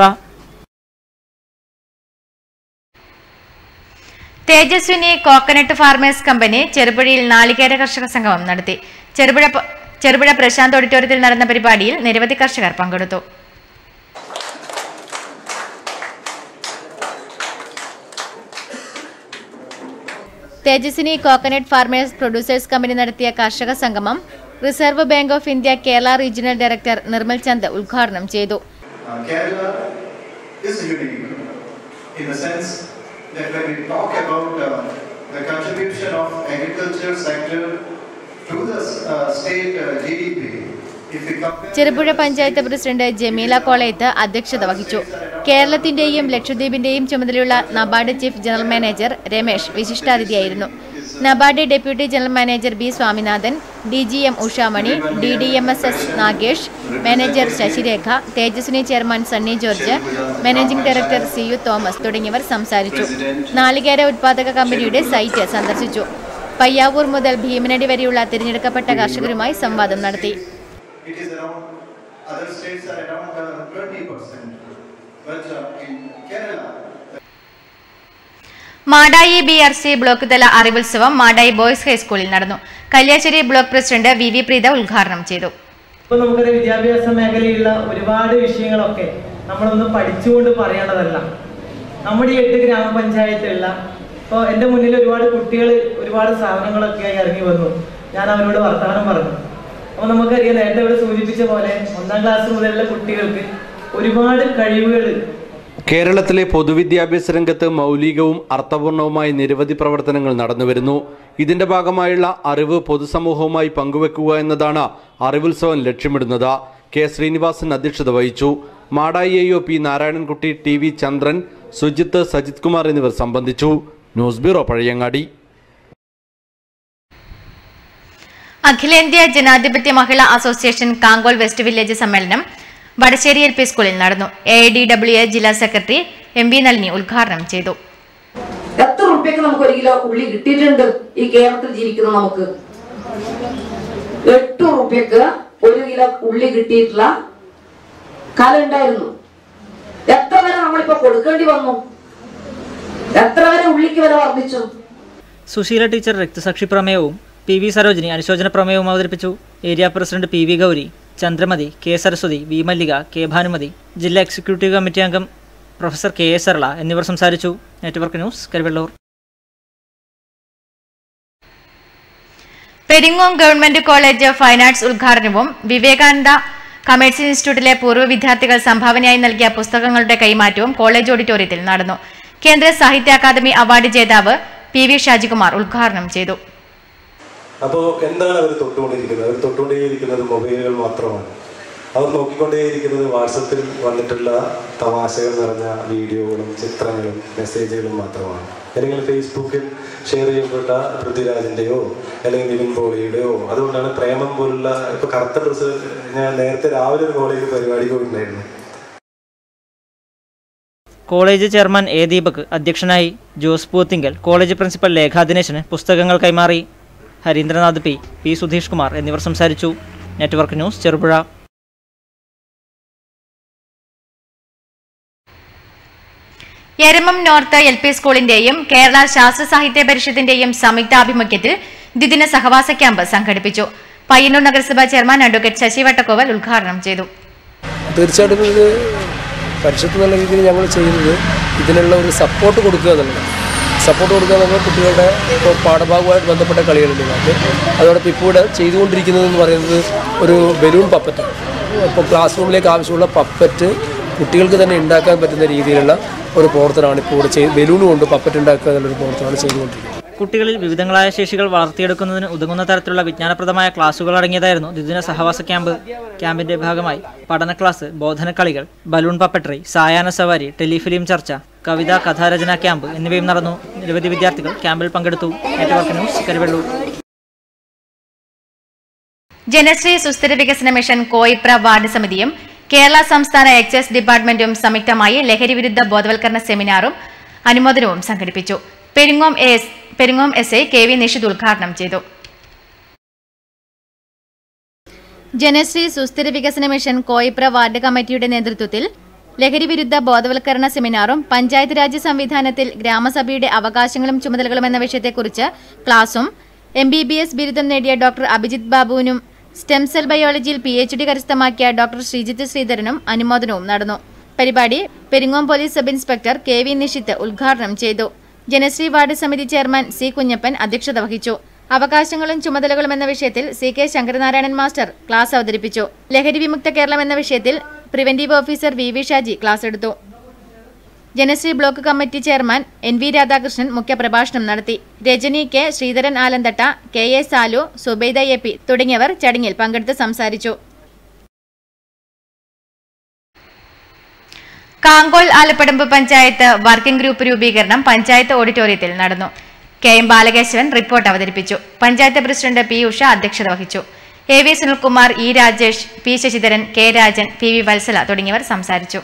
[SPEAKER 1] Tejaswini coconut farmers company ചെറുപുഴയിൽ നാളികേര കർഷക സംഗമം നടത്തി ചെറുപുഴ പ- ചെറുപുഴ പ്രശാന്ത് ഓഡിറ്റോറിയത്തിൽ നടന്ന പരിപാടിയിൽ നിരവധി കർഷകർ പങ്കെടുത്തു Tejaswini coconut farmers producers company നടത്തിയ കർഷക സംഗമം reserve bank of India Kerala regional director Nirmal Chand ഉദ്ഘാടനം ചെയ്തു
[SPEAKER 13] Uh, Kerala is unique in the sense that when we talk about uh, the contribution of agriculture sector to the uh, state uh, GDP, if we compare
[SPEAKER 1] Cherupuzha panchayat president Jameela Kolayath അധ്യക്ഷത വഹിച്ചു കേരളത്തിന്റെയും ലക്ഷദ്വീപിന്റെയും ചുമതലയുള്ള NABARD chief general manager Ramesh വിശിഷ്ടാതിഥിയായിരുന്നു NABARD deputy general manager B Swaminathan D G M Ushamani D D M S S Nagesh manager Sasirekha Tejaswini chairman Sunny George managing director C U Thomas തുടങ്ങിയവർ സംസാരിച്ചു നാളികേര ഉത്പാദക കമ്പനിയുടെ സൈറ്റ് സന്ദർശിച്ചു പയ്യാവൂർ മുതൽ ഭീമനടി വരെയുള്ള തിരഞ്ഞെടുക്കപ്പെട്ട കർഷകരുമായി സംവാദം നടത്തി
[SPEAKER 13] it is around other states are around uh, 20%. But uh, in Kerala,
[SPEAKER 1] Madayi B R C block തല അറിവുത്സവം മാടായി ബോയ്സ് ഹൈസ്കൂളിൽ നടന്നു Kalliasseri block president V V Preetha ഉദ്ഘാടനം ചെയ്തു
[SPEAKER 14] ഇപ്പൊ നമുക്കൊരു വിദ്യാഭ്യാസ മേഖലയിലുള്ള ഒരുപാട് വിഷയങ്ങളൊക്കെ നമ്മളൊന്ന് പഠിച്ചുകൊണ്ട് പറയേണ്ടതല്ല നമ്മുടെ ഈ എട്ട് ഗ്രാമപഞ്ചായത്തുള്ള ഇപ്പോൾ എൻ്റെ മുന്നിൽ ഒരുപാട് കുട്ടികൾ ഒരുപാട് സാധനങ്ങളൊക്കെ ആയി ഇറങ്ങി വന്നു ഞാൻ അവരോട് വർത്തമാനം പറഞ്ഞു അപ്പോൾ നമുക്കറിയാം നേരത്തെ ഇവിടെ സൂചിപ്പിച്ച പോലെ ഒന്നാം ക്ലാസ് മുതലുള്ള കുട്ടികൾക്ക് ഒരുപാട് കഴിവുകൾ
[SPEAKER 15] കേരളത്തിലെ പൊതുവിദ്യാഭ്യാസ രംഗത്ത് മൗലികവും അർത്ഥപൂർണവുമായ നിരവധി പ്രവർത്തനങ്ങൾ നടന്നുവരുന്നു ഇതിന്റെ ഭാഗമായുള്ള അറിവ് പൊതുസമൂഹവുമായി പങ്കുവെക്കുക എന്നതാണ് അറിവുത്സവം ലക്ഷ്യമിടുന്നത് കെ ശ്രീനിവാസൻ അധ്യക്ഷത വഹിച്ചു Madayi A O P Narayanankutty T V Chandran Sujith Sajith Kumar എന്നിവർ സംബന്ധിച്ചു ന്യൂസ് ബ്യൂറോ പഴയങ്ങാടി
[SPEAKER 1] അഖിലേന്ത്യാ ജനാധിപത്യ മഹിളാ അസോസിയേഷൻ കാങ്കോൾ വെസ്റ്റ് വില്ലേജ് സമ്മേളനം വടശ്ശേരി എൽ പി സ്കൂളിൽ നടന്നു എ ഡി ഡബ്ല്യു എ ജില്ലാ സെക്രട്ടറി എം വി നളിനി ഉദ്ഘാടനം ചെയ്തു
[SPEAKER 16] എത്ര റുപ്യക്ക് നമുക്ക് ഒരു കിലോ ഉള്ളി കിട്ടിയിട്ടുണ്ട് ഈ കേരളത്തിൽ ജീവിക്കുന്ന നമുക്ക് എട്ട് റുപ്യക്ക് ഒരു കിലോ ഉള്ളി കിട്ടിയിട്ടുള്ള കാലം ഉണ്ടായിരുന്നു എത്ര വരെ നമ്മളിപ്പോ കൊടുക്കേണ്ടി വന്നു എത്ര വരെ ഉള്ളിക്ക് വില വർദ്ധിച്ചു
[SPEAKER 2] സുശീല ടീച്ചർ രക്തസാക്ഷി പ്രമേയവും പി വി സരോജിനി അനുശോചന പ്രമേയവും അവതരിപ്പിച്ചു area president P V Gowri Chandramathi K Saraswathi V Mallika K Bhanumathi ജില്ലാ എക്സിക്യൂട്ടീവ് കമ്മിറ്റി അംഗം പ്രൊഫസർ കെ എസ് സർള എന്നിവർ സംസാരിച്ചു network news Karuvallur
[SPEAKER 1] Peringome government college fine arts ഉദ്ഘാടനവും വിവേകാനന്ദ കമേഴ്സ് ഇൻസ്റ്റിറ്റ്യൂട്ടിലെ പൂർവ്വ വിദ്യാർത്ഥികൾ സംഭാവനയായി നൽകിയ പുസ്തകങ്ങളുടെ കൈമാറ്റവും കോളേജ് ഓഡിറ്റോറിയത്തിൽ നടന്നു കേന്ദ്ര സാഹിത്യ അക്കാദമി അവാർഡ് ജേതാവ് പി വി ഷാജികുമാർ ഉദ്ഘാടനം ചെയ്തു
[SPEAKER 17] അപ്പോൾ എന്താണ് അവർ തൊട്ടുകൊണ്ടിരിക്കുന്നത് അവർ തൊട്ടുകൊണ്ടേയിരിക്കുന്നത് മൊബൈലുകൾ മാത്രമാണ് അവർ നോക്കിക്കൊണ്ടേയിരിക്കുന്നത് വാട്സപ്പിൽ വന്നിട്ടുള്ള തമാശകൾ നിറഞ്ഞ വീഡിയോകളും ചിത്രങ്ങളും മെസ്സേജുകളും മാത്രമാണ് അല്ലെങ്കിൽ ഫേസ്ബുക്കിൽ ഷെയർ ചെയ്യപ്പെട്ട പൃഥ്വിരാജിൻ്റെയോ അല്ലെങ്കിൽ നിവിൻ പോളിയുടെയോ അതുകൊണ്ടാണ് പ്രേമം പോലുള്ള ഇപ്പോൾ കറുത്ത ഡ്രസ്സ് ഞാൻ നേരത്തെ രാവിലെ ഒരു കോളേജിൽ പരിപാടിക്ക് പോയിട്ടുണ്ടായിരുന്നു
[SPEAKER 2] കോളേജ് ചെയർമാൻ എ ദീപക് അധ്യക്ഷനായി Jose Poothinkal college principal Lekha ദിനേശന് പുസ്തകങ്ങൾ കൈമാറി ഹരീന്ദ്രനാഥ് പി പി സുധീഷ് കുമാർ എന്നിവർ സംസാരിച്ചു network news Cherupuzha
[SPEAKER 1] Eramam north L P സ്കൂളിന്റെയും കേരള ശാസ്ത്ര സാഹിത്യ പരിഷത്തിന്റെയും സംയുക്താഭിമുഖ്യത്തിൽ ദ്വിദിന സഹവാസ ക്യാമ്പ് സംഘടിപ്പിച്ചു പയ്യന്നൂർ നഗരസഭാ ചെയർമാൻ അഡ്വക്കേറ്റ് ശശി വട്ടക്കോവൽ ഉദ്ഘാടനം ചെയ്തു
[SPEAKER 18] തീർച്ചയായിട്ടും ഇത് പരിഷത്ത് എന്നുള്ള രീതിയിൽ ഞങ്ങൾ ചെയ്യുന്നത് ഇതിനുള്ള ഒരു സപ്പോർട്ട് കൊടുക്കുക എന്നുള്ളതാണ് സപ്പോർട്ട് കൊടുക്കുക എന്നുള്ളത് കുട്ടികളുടെ ഇപ്പോൾ പാഠഭാഗവുമായിട്ട് ബന്ധപ്പെട്ട കളികളുണ്ട് ഇതിനകത്ത് അതോടൊപ്പം ഇപ്പോൾ ഇവിടെ ചെയ്തുകൊണ്ടിരിക്കുന്നത് എന്ന് പറയുന്നത് ഒരു ബലൂൺ പപ്പറ്റ് ഇപ്പോൾ ക്ലാസ് റൂമിലേക്ക് ആവശ്യമുള്ള പപ്പറ്റ് കുട്ടികൾക്ക് തന്നെ ഉണ്ടാക്കാൻ പറ്റുന്ന രീതിയിലുള്ള ഒരു പ്രവർത്തനമാണ് ഇപ്പോൾ ഇവിടെ ചെയ്ത് ബലൂൺ കൊണ്ട് പപ്പറ്റ് ഉണ്ടാക്കുക എന്നുള്ളൊരു പ്രവർത്തനമാണ് ചെയ്തുകൊണ്ടിരിക്കുന്നത്
[SPEAKER 2] കുട്ടികളിൽ വിവിധങ്ങളായ ശേഷികൾ വളർത്തിയെടുക്കുന്നതിന് ഉതകുന്ന തരത്തിലുള്ള വിജ്ഞാനപ്രദമായ ക്ലാസുകൾ അടങ്ങിയതായിരുന്നു ദ്വിദിന സഹവാസ ക്യാമ്പ് ക്യാമ്പിന്റെ ഭാഗമായി പഠന ക്ലാസ് ബോധനക്കളികൾ ബലൂൺ പപ്പട്രി സായാഹ്ന സവാരി ടെലിഫിലിം ചർച്ച കവിത കഥാരചന ക്യാമ്പ് എന്നിവയും നടന്നു നിരവധി വിദ്യാർത്ഥികൾ ക്യാമ്പിൽ പങ്കെടുത്തു നെറ്റ്വർക്ക് ന്യൂസ് കരുവള്ളൂർ
[SPEAKER 1] ജനശ്രീ സുസ്ഥിര വികസന മിഷൻ കോയിപ്ര വാർഡ് സമിതിയും കേരള സംസ്ഥാന എക്സൈസ് ഡിപ്പാർട്ട്മെന്റും സംയുക്തമായി ലഹരി വിരുദ്ധ ബോധവൽക്കരണ സെമിനാറും അനുമോദനവും സംഘടിപ്പിച്ചു Peringome S Peringome S I K V Nishid ഉദ്ഘാടനം ചെയ്തു ജനശ്രീ സുസ്ഥിര വികസന മിഷൻ കോയിപ്ര വാർഡ് കമ്മിറ്റിയുടെ നേതൃത്വത്തിൽ ലഹരി വിരുദ്ധ ബോധവൽക്കരണ സെമിനാറും പഞ്ചായത്ത് രാജ് സംവിധാനത്തിൽ ഗ്രാമസഭയുടെ അവകാശങ്ങളും ചുമതലകളും എന്ന വിഷയത്തെക്കുറിച്ച് ക്ലാസും എം ബി ബി എസ് ബിരുദം നേടിയ ഡോക്ടർ അഭിജിത് ബാബുവിനും സ്റ്റെം സെൽ ബയോളജിയിൽ പി എച്ച് ഡി കരസ്ഥമാക്കിയ ഡോക്ടർ ശ്രീജിത്ത് ശ്രീധരനും അനുമോദനവും നടന്നു പരിപാടി Peringome police sub inspector K V Nishith ഉദ്ഘാടനം ചെയ്തു ജനശ്രീ വാർഡ് സമിതി ചെയർമാൻ സി കുഞ്ഞപ്പൻ അധ്യക്ഷത വഹിച്ചു അവകാശങ്ങളും ചുമതലകളും എന്ന വിഷയത്തിൽ C K Sankaranarayanan master class അവതരിപ്പിച്ചു ലഹരി വിമുക്ത കേരളം എന്ന വിഷയത്തിൽ preventive officer V V Shaji class എടുത്തു Janashree block committee chairman N V Radhakrishnan മുഖ്യപ്രഭാഷണം നടത്തി Rajani K Sreedharan Alanthatta K A Salu Subaida A P തുടങ്ങിയവർ ചടങ്ങിൽ പങ്കെടുത്ത് സംസാരിച്ചു കാങ്കോൾ ആലപ്പടമ്പ് പഞ്ചായത്ത് വർക്കിംഗ് ഗ്രൂപ്പ് രൂപീകരണം പഞ്ചായത്ത് ഓഡിറ്റോറിയത്തിൽ നടന്നു കെ എം ബാലകേശവൻ റിപ്പോർട്ട് അവതരിപ്പിച്ചു പഞ്ചായത്ത് പ്രസിഡന്റ് പി ഉഷ അധ്യക്ഷത വഹിച്ചു A V Sunilkumar E Rajesh P Sasidharan K Rajan P V Valsala തുടങ്ങിയവർ സംസാരിച്ചു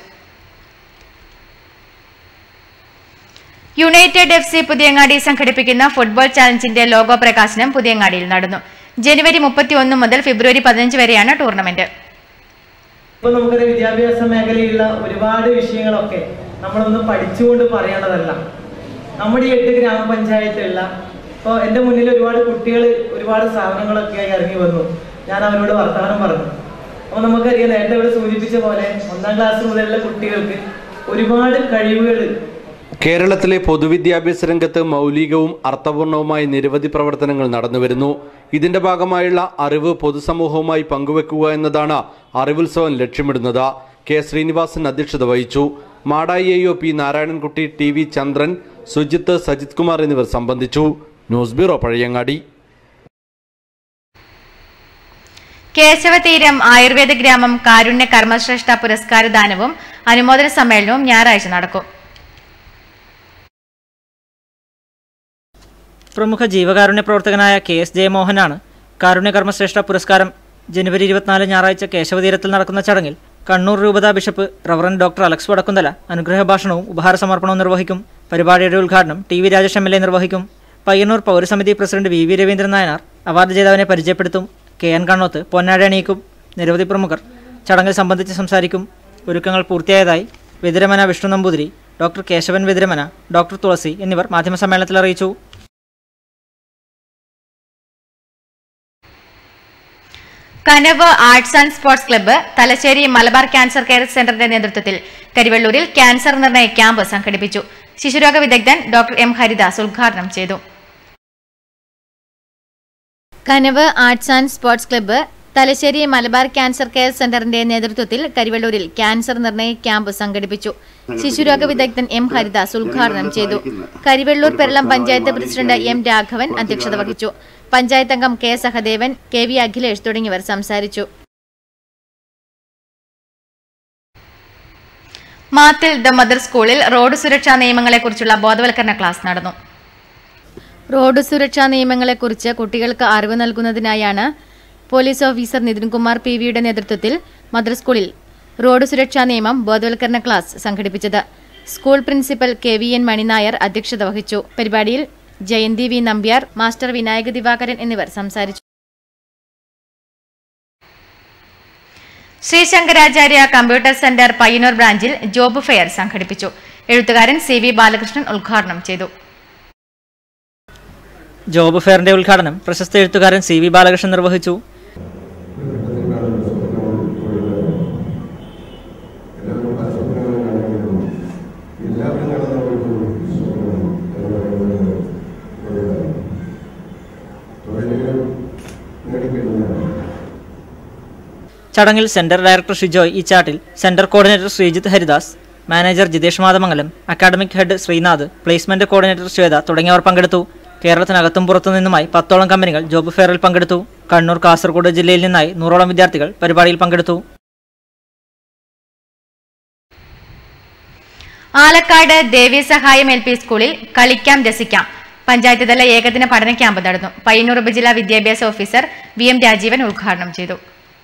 [SPEAKER 1] യുണൈറ്റഡ് എഫ് സി പുതിയങ്ങാടി സംഘടിപ്പിക്കുന്ന ഫുട്ബോൾ ചാലഞ്ചിന്റെ ലോഗോ പ്രകാശനം പുതിയങ്ങാടിയിൽ നടന്നു ജനുവരി മുപ്പത്തിയൊന്ന് മുതൽ ഫെബ്രുവരി പതിനഞ്ച് വരെയാണ് ടൂർണമെന്റ്
[SPEAKER 14] ഇപ്പൊ നമുക്കറിയാം വിദ്യാഭ്യാസ മേഖലയിലുള്ള ഒരുപാട് വിഷയങ്ങളൊക്കെ നമ്മളൊന്ന് പഠിച്ചുകൊണ്ട് പറയേണ്ടതല്ല നമ്മുടെ ഈ എട്ട് ഗ്രാമപഞ്ചായത്തുള്ള ഇപ്പോൾ എൻ്റെ മുന്നിൽ ഒരുപാട് കുട്ടികൾ ഒരുപാട് സാധനങ്ങളൊക്കെ ആയി ഇറങ്ങി വന്നു ഞാൻ അവരോട് വർത്തമാനം പറഞ്ഞു അപ്പോൾ നമുക്കറിയാം നേരത്തെ ഇവിടെ സൂചിപ്പിച്ച പോലെ ഒന്നാം ക്ലാസ് മുതലുള്ള കുട്ടികൾക്ക് ഒരുപാട് കഴിവുകൾ
[SPEAKER 15] കേരളത്തിലെ പൊതുവിദ്യാഭ്യാസ രംഗത്ത് മൗലികവും അർത്ഥപൂർണവുമായ നിരവധി പ്രവർത്തനങ്ങൾ നടന്നുവരുന്നു ഇതിന്റെ ഭാഗമായുള്ള അറിവ് പൊതുസമൂഹവുമായി പങ്കുവെക്കുക എന്നതാണ് അറിവുത്സവം ലക്ഷ്യമിടുന്നത് കെ ശ്രീനിവാസൻ അധ്യക്ഷത വഹിച്ചു Madayi A O P Narayanankutty T V Chandran Sujith Sajith Kumar എന്നിവർ സംബന്ധിച്ചു ന്യൂസ് ബ്യൂറോ പഴയങ്ങാടി
[SPEAKER 1] കേശവതീരം ആയുർവേദ ഗ്രാമം കാരുണ്യ കർമ്മശ്രേഷ്ഠ പുരസ്കാര ദാനവും അനുമോദന സമ്മേളനവും ഞായറാഴ്ച നടക്കും
[SPEAKER 2] പ്രമുഖ ജീവകാരുണ്യ പ്രവർത്തകനായ കെ എസ് ജയമോഹനാണ് കാരുണ്യകർമ്മശ്രേഷ്ഠ പുരസ്കാരം ജനുവരി ഇരുപത്തിനാല് ഞായറാഴ്ച കേശവതീരത്തിൽ നടക്കുന്ന ചടങ്ങിൽ കണ്ണൂർ രൂപതാ bishop reverend doctor Alex Vadakkumthala അനുഗ്രഹ ഭാഷണവും ഉപഹാര സമർപ്പണവും നിർവഹിക്കും പരിപാടിയുടെ ഉദ്ഘാടനം T V Rajesh M L A നിർവഹിക്കും പയ്യന്നൂർ പൗരസമിതി president V V Raveendran Nayanar award ജേതാവിനെ പരിചയപ്പെടുത്തും കെ എൻ കണ്ണോത്ത് പൊന്നാടി അണിയിക്കും നിരവധി പ്രമുഖർ ചടങ്ങിൽ സംബന്ധിച്ച് സംസാരിക്കും ഒരുക്കങ്ങൾ പൂർത്തിയായതായി വിതിരമന വിഷ്ണു നമ്പൂതിരി ഡോക്ടർ കേശവൻ വിതിരമന ഡോക്ടർ തുളസി എന്നിവർ മാധ്യമസമ്മേളനത്തിൽ അറിയിച്ചു
[SPEAKER 1] Kanav arts and sports club Thalassery Malabar cancer care സെന്ററിന്റെ നേതൃത്വത്തിൽ കരിവള്ളൂരിൽ ക്യാൻസർ നിർണയ ക്യാമ്പ് സംഘടിപ്പിച്ചു ശിശുരോഗ വിദഗ്ധൻ ഡോക്ടർ എം ഹരിദാസ് ഉദ്ഘാടനം ചെയ്തു Kanav arts and sports club Thalassery Malabar cancer care സെന്ററിന്റെ നേതൃത്വത്തിൽ കരിവള്ളൂരിൽ ക്യാൻസർ നിർണയ ക്യാമ്പ് സംഘടിപ്പിച്ചു ശിശുരോഗ വിദഗ്ധൻ എം ഹരിദാസ് ഉദ്ഘാടനം ചെയ്തു കരിവെള്ളൂർ പെരളം പഞ്ചായത്ത് പ്രസിഡന്റ് എം രാഘവൻ അധ്യക്ഷത വഹിച്ചു പഞ്ചായത്ത് അംഗം K Sahadevan K V Akhilesh തുടങ്ങിയവർ സംസാരിച്ചു മാത്തിൽ ദ മദർ സ്കൂളിൽ റോഡ് സുരക്ഷാ നിയമങ്ങളെക്കുറിച്ചുള്ള ബോധവൽക്കരണ ക്ലാസ് നടന്നു റോഡ് സുരക്ഷാ നിയമങ്ങളെക്കുറിച്ച് കുട്ടികൾക്ക് അറിവ് നൽകുന്നതിനായാണ് പോലീസ് ഓഫീസർ നിതിൻകുമാർ പി വിയുടെ നേതൃത്വത്തിൽ മദർ സ്കൂളിൽ റോഡ് സുരക്ഷാ നിയമം ബോധവൽക്കരണ ക്ലാസ് സംഘടിപ്പിച്ചത് school principal K V N Maninair അധ്യക്ഷത വഹിച്ചു പരിപാടിയിൽ ജയന്തി വി നമ്പ്യാർ മാസ്റ്റർ വിനായക ദിവാകരൻ എന്നിവർ സംസാരിച്ചു ശ്രീ ശങ്കരാചാര്യ കമ്പ്യൂട്ടർ സെന്റർ പയ്യന്നൂർ ബ്രാഞ്ചിൽ ജോബ് ഫെയർ സംഘടിപ്പിച്ചു എഴുത്തുകാരൻ സി വി ബാലകൃഷ്ണൻ ഉദ്ഘാടനം ചെയ്തു
[SPEAKER 2] ജോബ് ഫെയറിന്റെ ഉദ്ഘാടനം പ്രശസ്ത എഴുത്തുകാരൻ സി വി ബാലകൃഷ്ണൻ നിർവഹിച്ചു ചടങ്ങിൽ centre director Shijoy Ichattil centre coordinator Sreejith Haridas manager Jithesh Mathamangalam academic head Sreenath placement coordinator Swetha തുടങ്ങിയവർ പങ്കെടുത്തു കേരളത്തിനകത്തും പുറത്തു നിന്നുമായി പത്തോളം കമ്പനികൾ ജോബ് ഫെയറിൽ പങ്കെടുത്തു കണ്ണൂർ കാസർഗോഡ് ജില്ലയിൽ നിന്നായി നൂറോളം വിദ്യാർത്ഥികൾ പരിപാടിയിൽ പങ്കെടുത്തു
[SPEAKER 1] ആലക്കാട് ദേവി സഹായം എൽ പി സ്കൂളിൽ കളിക്കാം രസിക്കാം പഞ്ചായത്ത് തല ഏകദിന പഠന ക്യാമ്പ് നടന്നു പയ്യന്നൂർ ഉപജില്ലാ വിദ്യാഭ്യാസ ഓഫീസർ വി എം രാജീവൻ ഉദ്ഘാടനം ചെയ്തു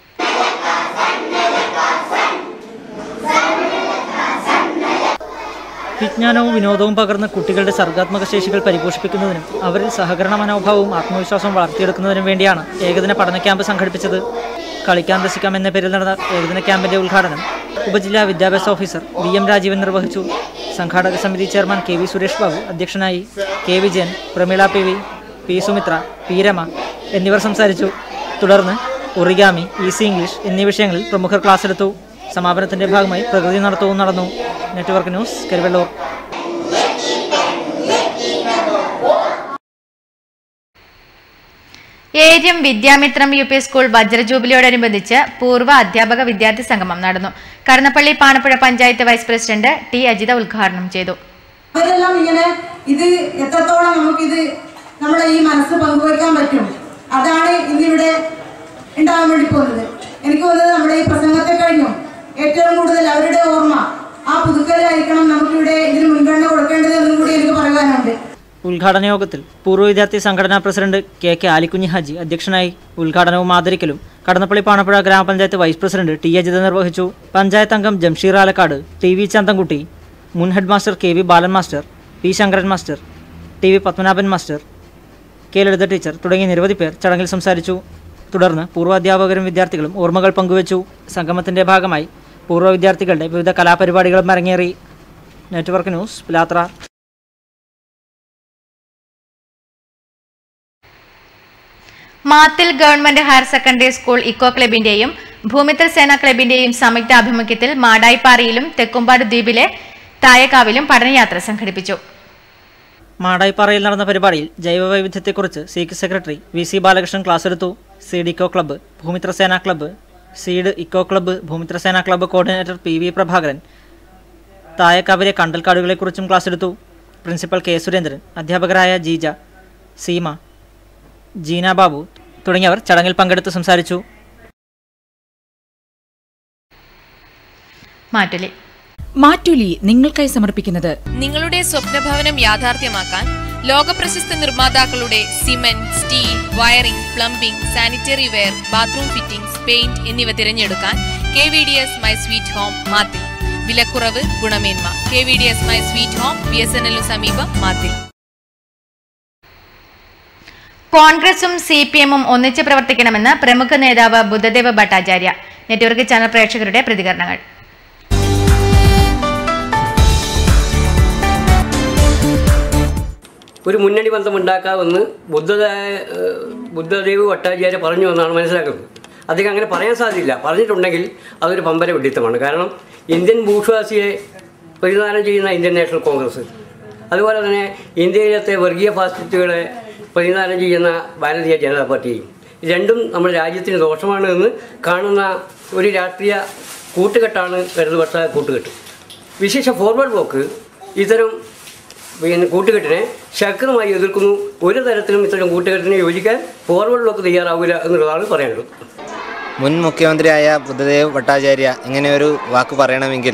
[SPEAKER 2] വിജ്ഞാനവും വിനോദവും പകർന്ന് കുട്ടികളുടെ സർഗാത്മക ശേഷികൾ പരിപോഷിപ്പിക്കുന്നതിനും അവരിൽ സഹകരണ മനോഭാവവും ആത്മവിശ്വാസവും വളർത്തിയെടുക്കുന്നതിനും വേണ്ടിയാണ് ഏകദിന പഠന ക്യാമ്പ് സംഘടിപ്പിച്ചത് കളിക്കാൻ രസിക്കാം എന്ന പേരിൽ നടന്ന ഏകദിന ക്യാമ്പിന്റെ ഉദ്ഘാടനം ഉപജില്ലാ വിദ്യാഭ്യാസ ഓഫീസർ വി എം രാജീവൻ നിർവഹിച്ചു സംഘാടക സമിതി chairman K V Suresh Babu അധ്യക്ഷനായി K Vijayan Prameela P V P Sumithra P Rama എന്നിവർ സംസാരിച്ചു തുടർന്ന് ഒറിഗാമി ഈസി ഇംഗ്ലീഷ് എന്നീ വിഷയങ്ങളിൽ പ്രമുഖർ ക്ലാസ് എടുത്തു സമാപനത്തിന്റെ ഭാഗമായി പ്രകൃതി നടത്തവും നടന്നു network news Karuvallur
[SPEAKER 1] Eryam Vidyamithram U P school വജ്രജൂബിലിയോടനുബന്ധിച്ച് പൂർവ്വ അധ്യാപക വിദ്യാർത്ഥി സംഗമം നടന്നു Kadannappalli Panapuzha panchayat vice president T Ajitha ഉദ്ഘാടനം ചെയ്തു
[SPEAKER 19] അവരെല്ലാം ഇങ്ങനെ ഇത് എത്രത്തോളം നമുക്കിത് നമ്മുടെ ഈ മനസ്സ് പങ്കുവയ്ക്കാൻ പറ്റും അതാണ് ഇന്നിവിടെ ഉണ്ടാകാൻ വേണ്ടി പോകുന്നത് എനിക്ക് തോന്നുന്നത് നമ്മുടെ ഈ പ്രസംഗത്തെ കഴിഞ്ഞു ഏറ്റവും കൂടുതൽ അവരുടെ ഓർമ്മ ആ പുതുക്കലായിരിക്കണം നമുക്കിവിടെ ഇതിന് മുൻഗണന കൊടുക്കേണ്ടത് എന്നും കൂടി എനിക്ക് പറയാനുണ്ട്
[SPEAKER 2] ഉദ്ഘാടന യോഗത്തിൽ പൂർവ്വ വിദ്യാർത്ഥി സംഘടനാ പ്രസിഡന്റ് കെ കെ ആലിക്കുഞ്ഞി ഹാജി അധ്യക്ഷനായി ഉദ്ഘാടനവും ആദരിക്കലും കടന്നപ്പള്ളി പാണപ്പുഴ ഗ്രാമപഞ്ചായത്ത് വൈസ് പ്രസിഡന്റ് ടി അജിത നിർവഹിച്ചു പഞ്ചായത്ത് അംഗം ജംഷീർ ആലക്കാട് ടി വി ചന്തൻകുട്ടി മുൻ head master K V Balan master P Sankaran master T V Padmanabhan master K Lalitha teacher തുടങ്ങിയ നിരവധി പേർ ചടങ്ങിൽ സംസാരിച്ചു തുടർന്ന് പൂർവ്വ അധ്യാപകരും വിദ്യാർത്ഥികളും ഓർമ്മകൾ പങ്കുവച്ചു സംഗമത്തിന്റെ ഭാഗമായി പൂർവ്വ വിദ്യാർത്ഥികളുടെ വിവിധ കലാപരിപാടികളും അരങ്ങേറി network news Pilathara
[SPEAKER 1] Mathil government higher secondary school eco ക്ലബിന്റെയും ഭൂമിത്ര സേന ക്ലബിന്റെയും സംയുക്ത ആഭിമുഖ്യത്തിൽ മാടായിപ്പാറയിലും തെക്കുംപാട് ദ്വീപിലെ തായക്കാവിലും പഠനയാത്ര സംഘടിപ്പിച്ചു
[SPEAKER 2] മാടായിപ്പാറയിൽ നടന്ന പരിപാടിയിൽ ജൈവവൈവിധ്യത്തെക്കുറിച്ച് SEEK secretary V C Balakrishnan class എടുത്തു SEED eco club Bhoomithra Sena club SEED eco club Bhoomithra Sena club coordinator P V Prabhakaran തായക്കാവിലെ കണ്ടൽക്കാടുകളെക്കുറിച്ചും ക്ലാസ് എടുത്തു പ്രിൻസിപ്പൽ കെ സുരേന്ദ്രൻ അധ്യാപകരായ ജീജ സീമ ജീന ബാബു തുടങ്ങിയവർ ചടങ്ങിൽ പങ്കെടുത്ത് സംസാരിച്ചു
[SPEAKER 1] മാറ്റുലി
[SPEAKER 20] മാറ്റുലി നിങ്ങൾക്കായി സമർപ്പിക്കുന്നത്
[SPEAKER 21] നിങ്ങളുടെ സ്വപ്നഭവനം യാഥാർത്ഥ്യമാക്കാൻ ലോകപ്രശസ്ത നിർമ്മാതാക്കളുടെ cement steel wiring plumbing sanitary ware bathroom fittings paint എന്നിവ തിരഞ്ഞെടുക്കാൻ K V D S my sweet home Mathil വിലക്കുറവ് ഗുണമേന്മ K V D S my sweet home B S N L സമീപം മാത്തിൽ
[SPEAKER 1] കോൺഗ്രസും സി പി എമ്മും ഒന്നിച്ച് പ്രവർത്തിക്കണമെന്ന് പ്രമുഖ നേതാവ് ബുദ്ധദേവ ഭട്ടാചാര്യ നെറ്റ്വർക്ക് ചാനൽ പ്രേക്ഷകരുടെ പ്രതികരണങ്ങൾ
[SPEAKER 6] ഒരു മുന്നണി ബന്ധം ഉണ്ടാക്കാമെന്ന് ബുദ്ധ ബുദ്ധദേവ് ഭട്ടാചാര്യ പറഞ്ഞു എന്നാണ് മനസ്സിലാക്കുന്നത് അദ്ദേഹം അങ്ങനെ പറയാൻ സാധ്യതയില്ല പറഞ്ഞിട്ടുണ്ടെങ്കിൽ അതൊരു പമ്പര വിഡിത്തമാണ് കാരണം ഇന്ത്യൻ ഭൂഷ്വാസിയെ പ്രതിദാനം ചെയ്യുന്ന ഇന്ത്യൻ നാഷണൽ കോൺഗ്രസ് അതുപോലെ തന്നെ ഇന്ത്യയിലത്തെ വർഗീയ ഫാസിസ്റ്റുകളെ പ്രതിദാനം ചെയ്യുന്ന ഭാരതീയ ജനതാ പാർട്ടിയും രണ്ടും നമ്മുടെ രാജ്യത്തിന് ദോഷമാണ് എന്ന് കാണുന്ന ഒരു രാഷ്ട്രീയ കൂട്ടുകെട്ടാണ് ഇടതുപക്ഷ കൂട്ടുകെട്ട് വിശേഷ ഫോർവേഡ് ബ്ലോക്ക് ഇത്തരം പിന്നെ കൂട്ടുകെട്ടിനെ ശക്തമായി എതിർക്കുന്നു ഒരു തരത്തിലും ഇത്തരം കൂട്ടുകെട്ടിനെ യോജിക്കാൻ ഫോർവേഡ് ബ്ലോക്ക് തയ്യാറാവില്ല എന്നുള്ളതാണ് പറയാനുള്ളത്
[SPEAKER 22] മുൻ മുഖ്യമന്ത്രിയായ ബുദ്ധദേവ് ഭട്ടാചാര്യ ഇങ്ങനെ ഒരു വാക്ക് പറയണമെങ്കിൽ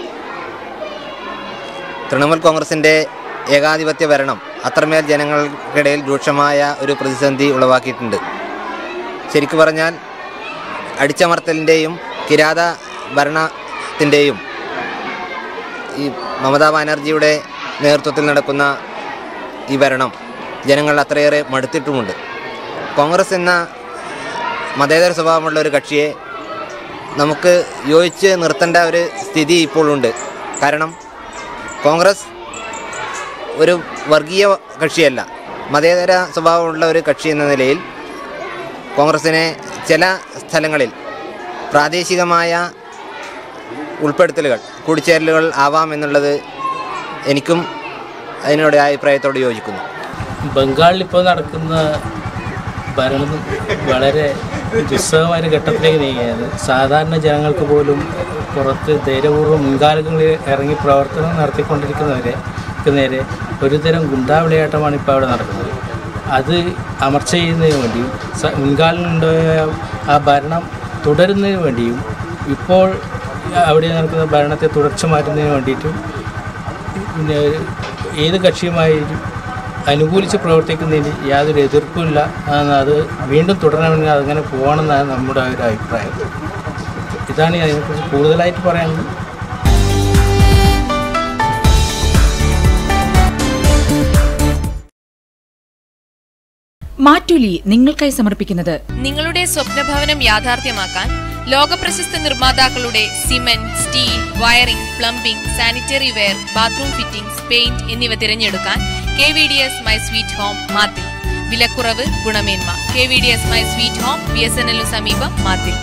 [SPEAKER 22] തൃണമൂൽ കോൺഗ്രസിൻ്റെ ഏകാധിപത്യ ഭരണം അത്രമേൽ ജനങ്ങൾക്കിടയിൽ രൂക്ഷമായ ഒരു പ്രതിസന്ധി ഉളവാക്കിയിട്ടുണ്ട് ശരിക്കു പറഞ്ഞാൽ അടിച്ചമർത്തലിൻ്റെയും കിരാത ഭരണത്തിൻ്റെയും ഈ മമതാ ബാനർജിയുടെ നേതൃത്വത്തിൽ നടക്കുന്ന ഈ ഭരണം ജനങ്ങൾ അത്രയേറെ മടുത്തിട്ടുമുണ്ട് കോൺഗ്രസ് എന്ന മതേതര സ്വഭാവമുള്ള ഒരു കക്ഷിയെ നമുക്ക് യോജിച്ച് നിർത്തേണ്ട ഒരു സ്ഥിതി ഇപ്പോഴുണ്ട് കാരണം കോൺഗ്രസ് ഒരു വർഗീയ കക്ഷിയല്ല മതേതര സ്വഭാവമുള്ള ഒരു കക്ഷി എന്ന നിലയിൽ കോൺഗ്രസിനെ ചില സ്ഥലങ്ങളിൽ പ്രാദേശികമായ ഉൾപ്പെടുത്തലുകൾ കൂടിച്ചേരലുകൾ ആവാം എന്നുള്ളത് എനിക്കും അതിനോട് അഭിപ്രായത്തോട് യോജിക്കുന്നു
[SPEAKER 23] ബംഗാളിൽ ഇപ്പോൾ നടക്കുന്ന ഭരണം വളരെ ദുസ്സഹമായ ഘട്ടത്തിലേക്ക് നീങ്ങിയത് സാധാരണ ജനങ്ങൾക്ക് പോലും പുറത്ത് ധൈര്യപൂർവ്വം മുൻകാലങ്ങളിൽ ഇറങ്ങി പ്രവർത്തനം നടത്തിക്കൊണ്ടിരിക്കുന്നവരെ ക്ക് നേരെ ഒരുതരം ഗുണ്ടാ വിളയാട്ടമാണ് ഇപ്പോൾ അവിടെ നടക്കുന്നത് അത് അമർച്ച ചെയ്യുന്നതിന് വേണ്ടിയും സ- മുൻകാലങ്ങളുണ്ടായ ആ ഭരണം തുടരുന്നതിന് വേണ്ടിയും ഇപ്പോൾ അവിടെ നടക്കുന്ന ഭരണത്തെ തുടർച്ച മാറ്റുന്നതിന് വേണ്ടിയിട്ടും പിന്നെ ഏത് കക്ഷിയുമായും അനുകൂലിച്ച് പ്രവർത്തിക്കുന്നതിന് യാതൊരു എതിർപ്പുമില്ല എന്ന് അത് വീണ്ടും തുടരണമെങ്കിൽ അതങ്ങനെ പോകണമെന്നാണ് നമ്മുടെ ഒരു അഭിപ്രായം ഇതാണ് അതിനെക്കുറിച്ച് കൂടുതലായിട്ട് പറയാനുള്ളത്
[SPEAKER 20] മാറ്റുലി നിങ്ങൾക്കായി സമർപ്പിക്കുന്നത്
[SPEAKER 21] നിങ്ങളുടെ സ്വപ്നഭവനം യാഥാർത്ഥ്യമാക്കാൻ ലോകപ്രശസ്ത നിർമ്മാതാക്കളുടെ cement steel wiring plumbing sanitary ware bathroom fittings paint എന്നിവ തിരഞ്ഞെടുക്കാൻ K V D S my sweet home Mathil വിലക്കുറവ് ഗുണമേന്മ K V D S my sweet home B S N L സമീപം മാത്തിൽ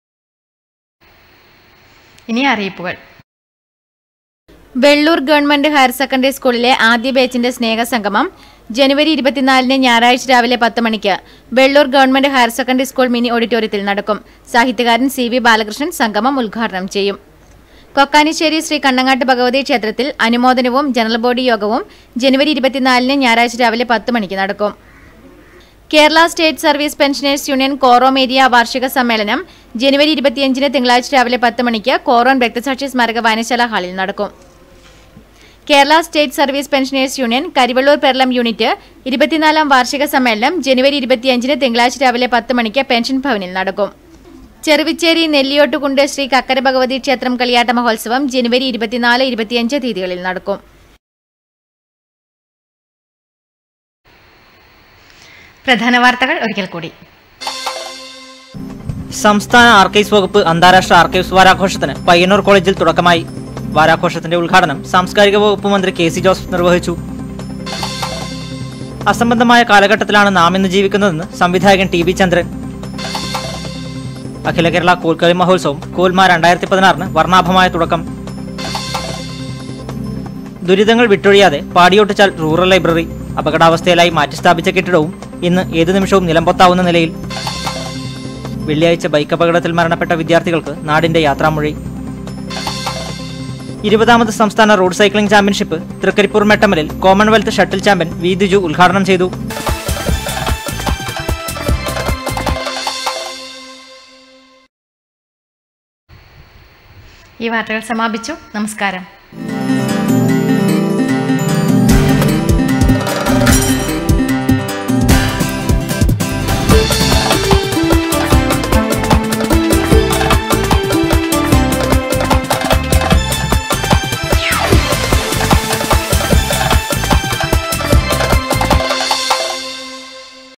[SPEAKER 1] ഇനി അറിയിപ്പുകൾ വെള്ളൂർ ഗവൺമെന്റ് ഹയർ സെക്കൻഡറി സ്കൂളിലെ ആദ്യ ബാച്ചിന്റെ സ്നേഹസംഗമം ജനുവരി ഇരുപത്തിനാലിന് ഞായറാഴ്ച രാവിലെ പത്ത് മണിക്ക് Vellur government higher secondary school mini ഓഡിറ്റോറിയത്തിൽ നടക്കും സാഹിത്യകാരൻ സി വി ബാലകൃഷ്ണൻ സംഗമം ഉദ്ഘാടനം ചെയ്യും കൊക്കാനിശ്ശേരി ശ്രീ കണ്ണങ്ങാട്ട് ഭഗവതി ക്ഷേത്രത്തിൽ അനുമോദനവും ജനറൽ ബോഡി യോഗവും ജനുവരി ഇരുപത്തിനാലിന് ഞായറാഴ്ച രാവിലെ പത്ത് മണിക്ക് നടക്കും Kerala state service pensioners union Korom area വാർഷിക സമ്മേളനം ജനുവരി ഇരുപത്തിയഞ്ചിന് തിങ്കളാഴ്ച രാവിലെ പത്ത് മണിക്ക് കോറോൺ രക്തസാക്ഷി സ്മാരക വായനശാല ഹാളിൽ നടക്കും Kerala state service pensioners union Karivellur Perlam unit ഇരുപത്തിനാലാം വാർഷിക സമ്മേളനം ജനുവരി ഇരുപത്തിയഞ്ചിന് തിങ്കളാഴ്ച രാവിലെ പത്ത് മണിക്ക് പെൻഷൻ ഭവനിൽ നടക്കും ചെറുവിച്ചേരി നെല്ലിയോട്ടുകുണ്ട് ശ്രീ കക്കര ഭഗവതി ക്ഷേത്രം കളിയാട്ട മഹോത്സവം ജനുവരി ഇരുപത്തിനാല് ഇരുപത്തിയഞ്ച് തീയതികളിൽ നടക്കും പ്രധാന വാർത്തകൾ ഒരിക്കൽ കൂടി
[SPEAKER 2] സംസ്ഥാന ആർക്കൈവ്സ് വകുപ്പ് അന്താരാഷ്ട്ര ആർക്കൈവ്സ് വാരാഘോഷത്തിന് പയ്യന്നൂർ കോളേജിൽ തുടക്കമായി വാരാഘോഷത്തിന്റെ ഉദ്ഘാടനം സാംസ്കാരിക വകുപ്പ് മന്ത്രി കെ സി ജോസഫ് നിർവഹിച്ചു അസംബന്ധമായ കാലഘട്ടത്തിലാണ് നാം ഇന്ന് ജീവിക്കുന്നതെന്ന് സംവിധായകൻ ടി വി ചന്ദ്രൻ അഖില കേരള കോൽക്കളി മഹോത്സവം കോൽമ രണ്ടായിരത്തി പതിനാറിന് വർണ്ണാഭമായ തുടക്കം ദുരിതങ്ങൾ വിട്ടൊഴിയാതെ പാടിയോട്ടുചാൽ റൂറൽ ലൈബ്രറി അപകടാവസ്ഥയിലായി മാറ്റിസ്ഥാപിച്ച കെട്ടിടവും ഇന്ന് ഏതു നിമിഷവും നിലംപൊത്താവുന്ന നിലയിൽ വെള്ളിയാഴ്ച ബൈക്ക് അപകടത്തിൽ മരണപ്പെട്ട വിദ്യാർത്ഥികൾക്ക് നാടിന്റെ യാത്രാമൊഴി ഇരുപതാമത് സംസ്ഥാന റോഡ് സൈക്ലിംഗ് ചാമ്പ്യൻഷിപ്പ് തൃക്കരിപ്പൂർ മെട്ടമലിൽ Commonwealth shuttle champion V Diju ഉദ്ഘാടനം ചെയ്തു
[SPEAKER 1] ഈ വാർത്തകൾ സമാപിച്ചു നമസ്കാരം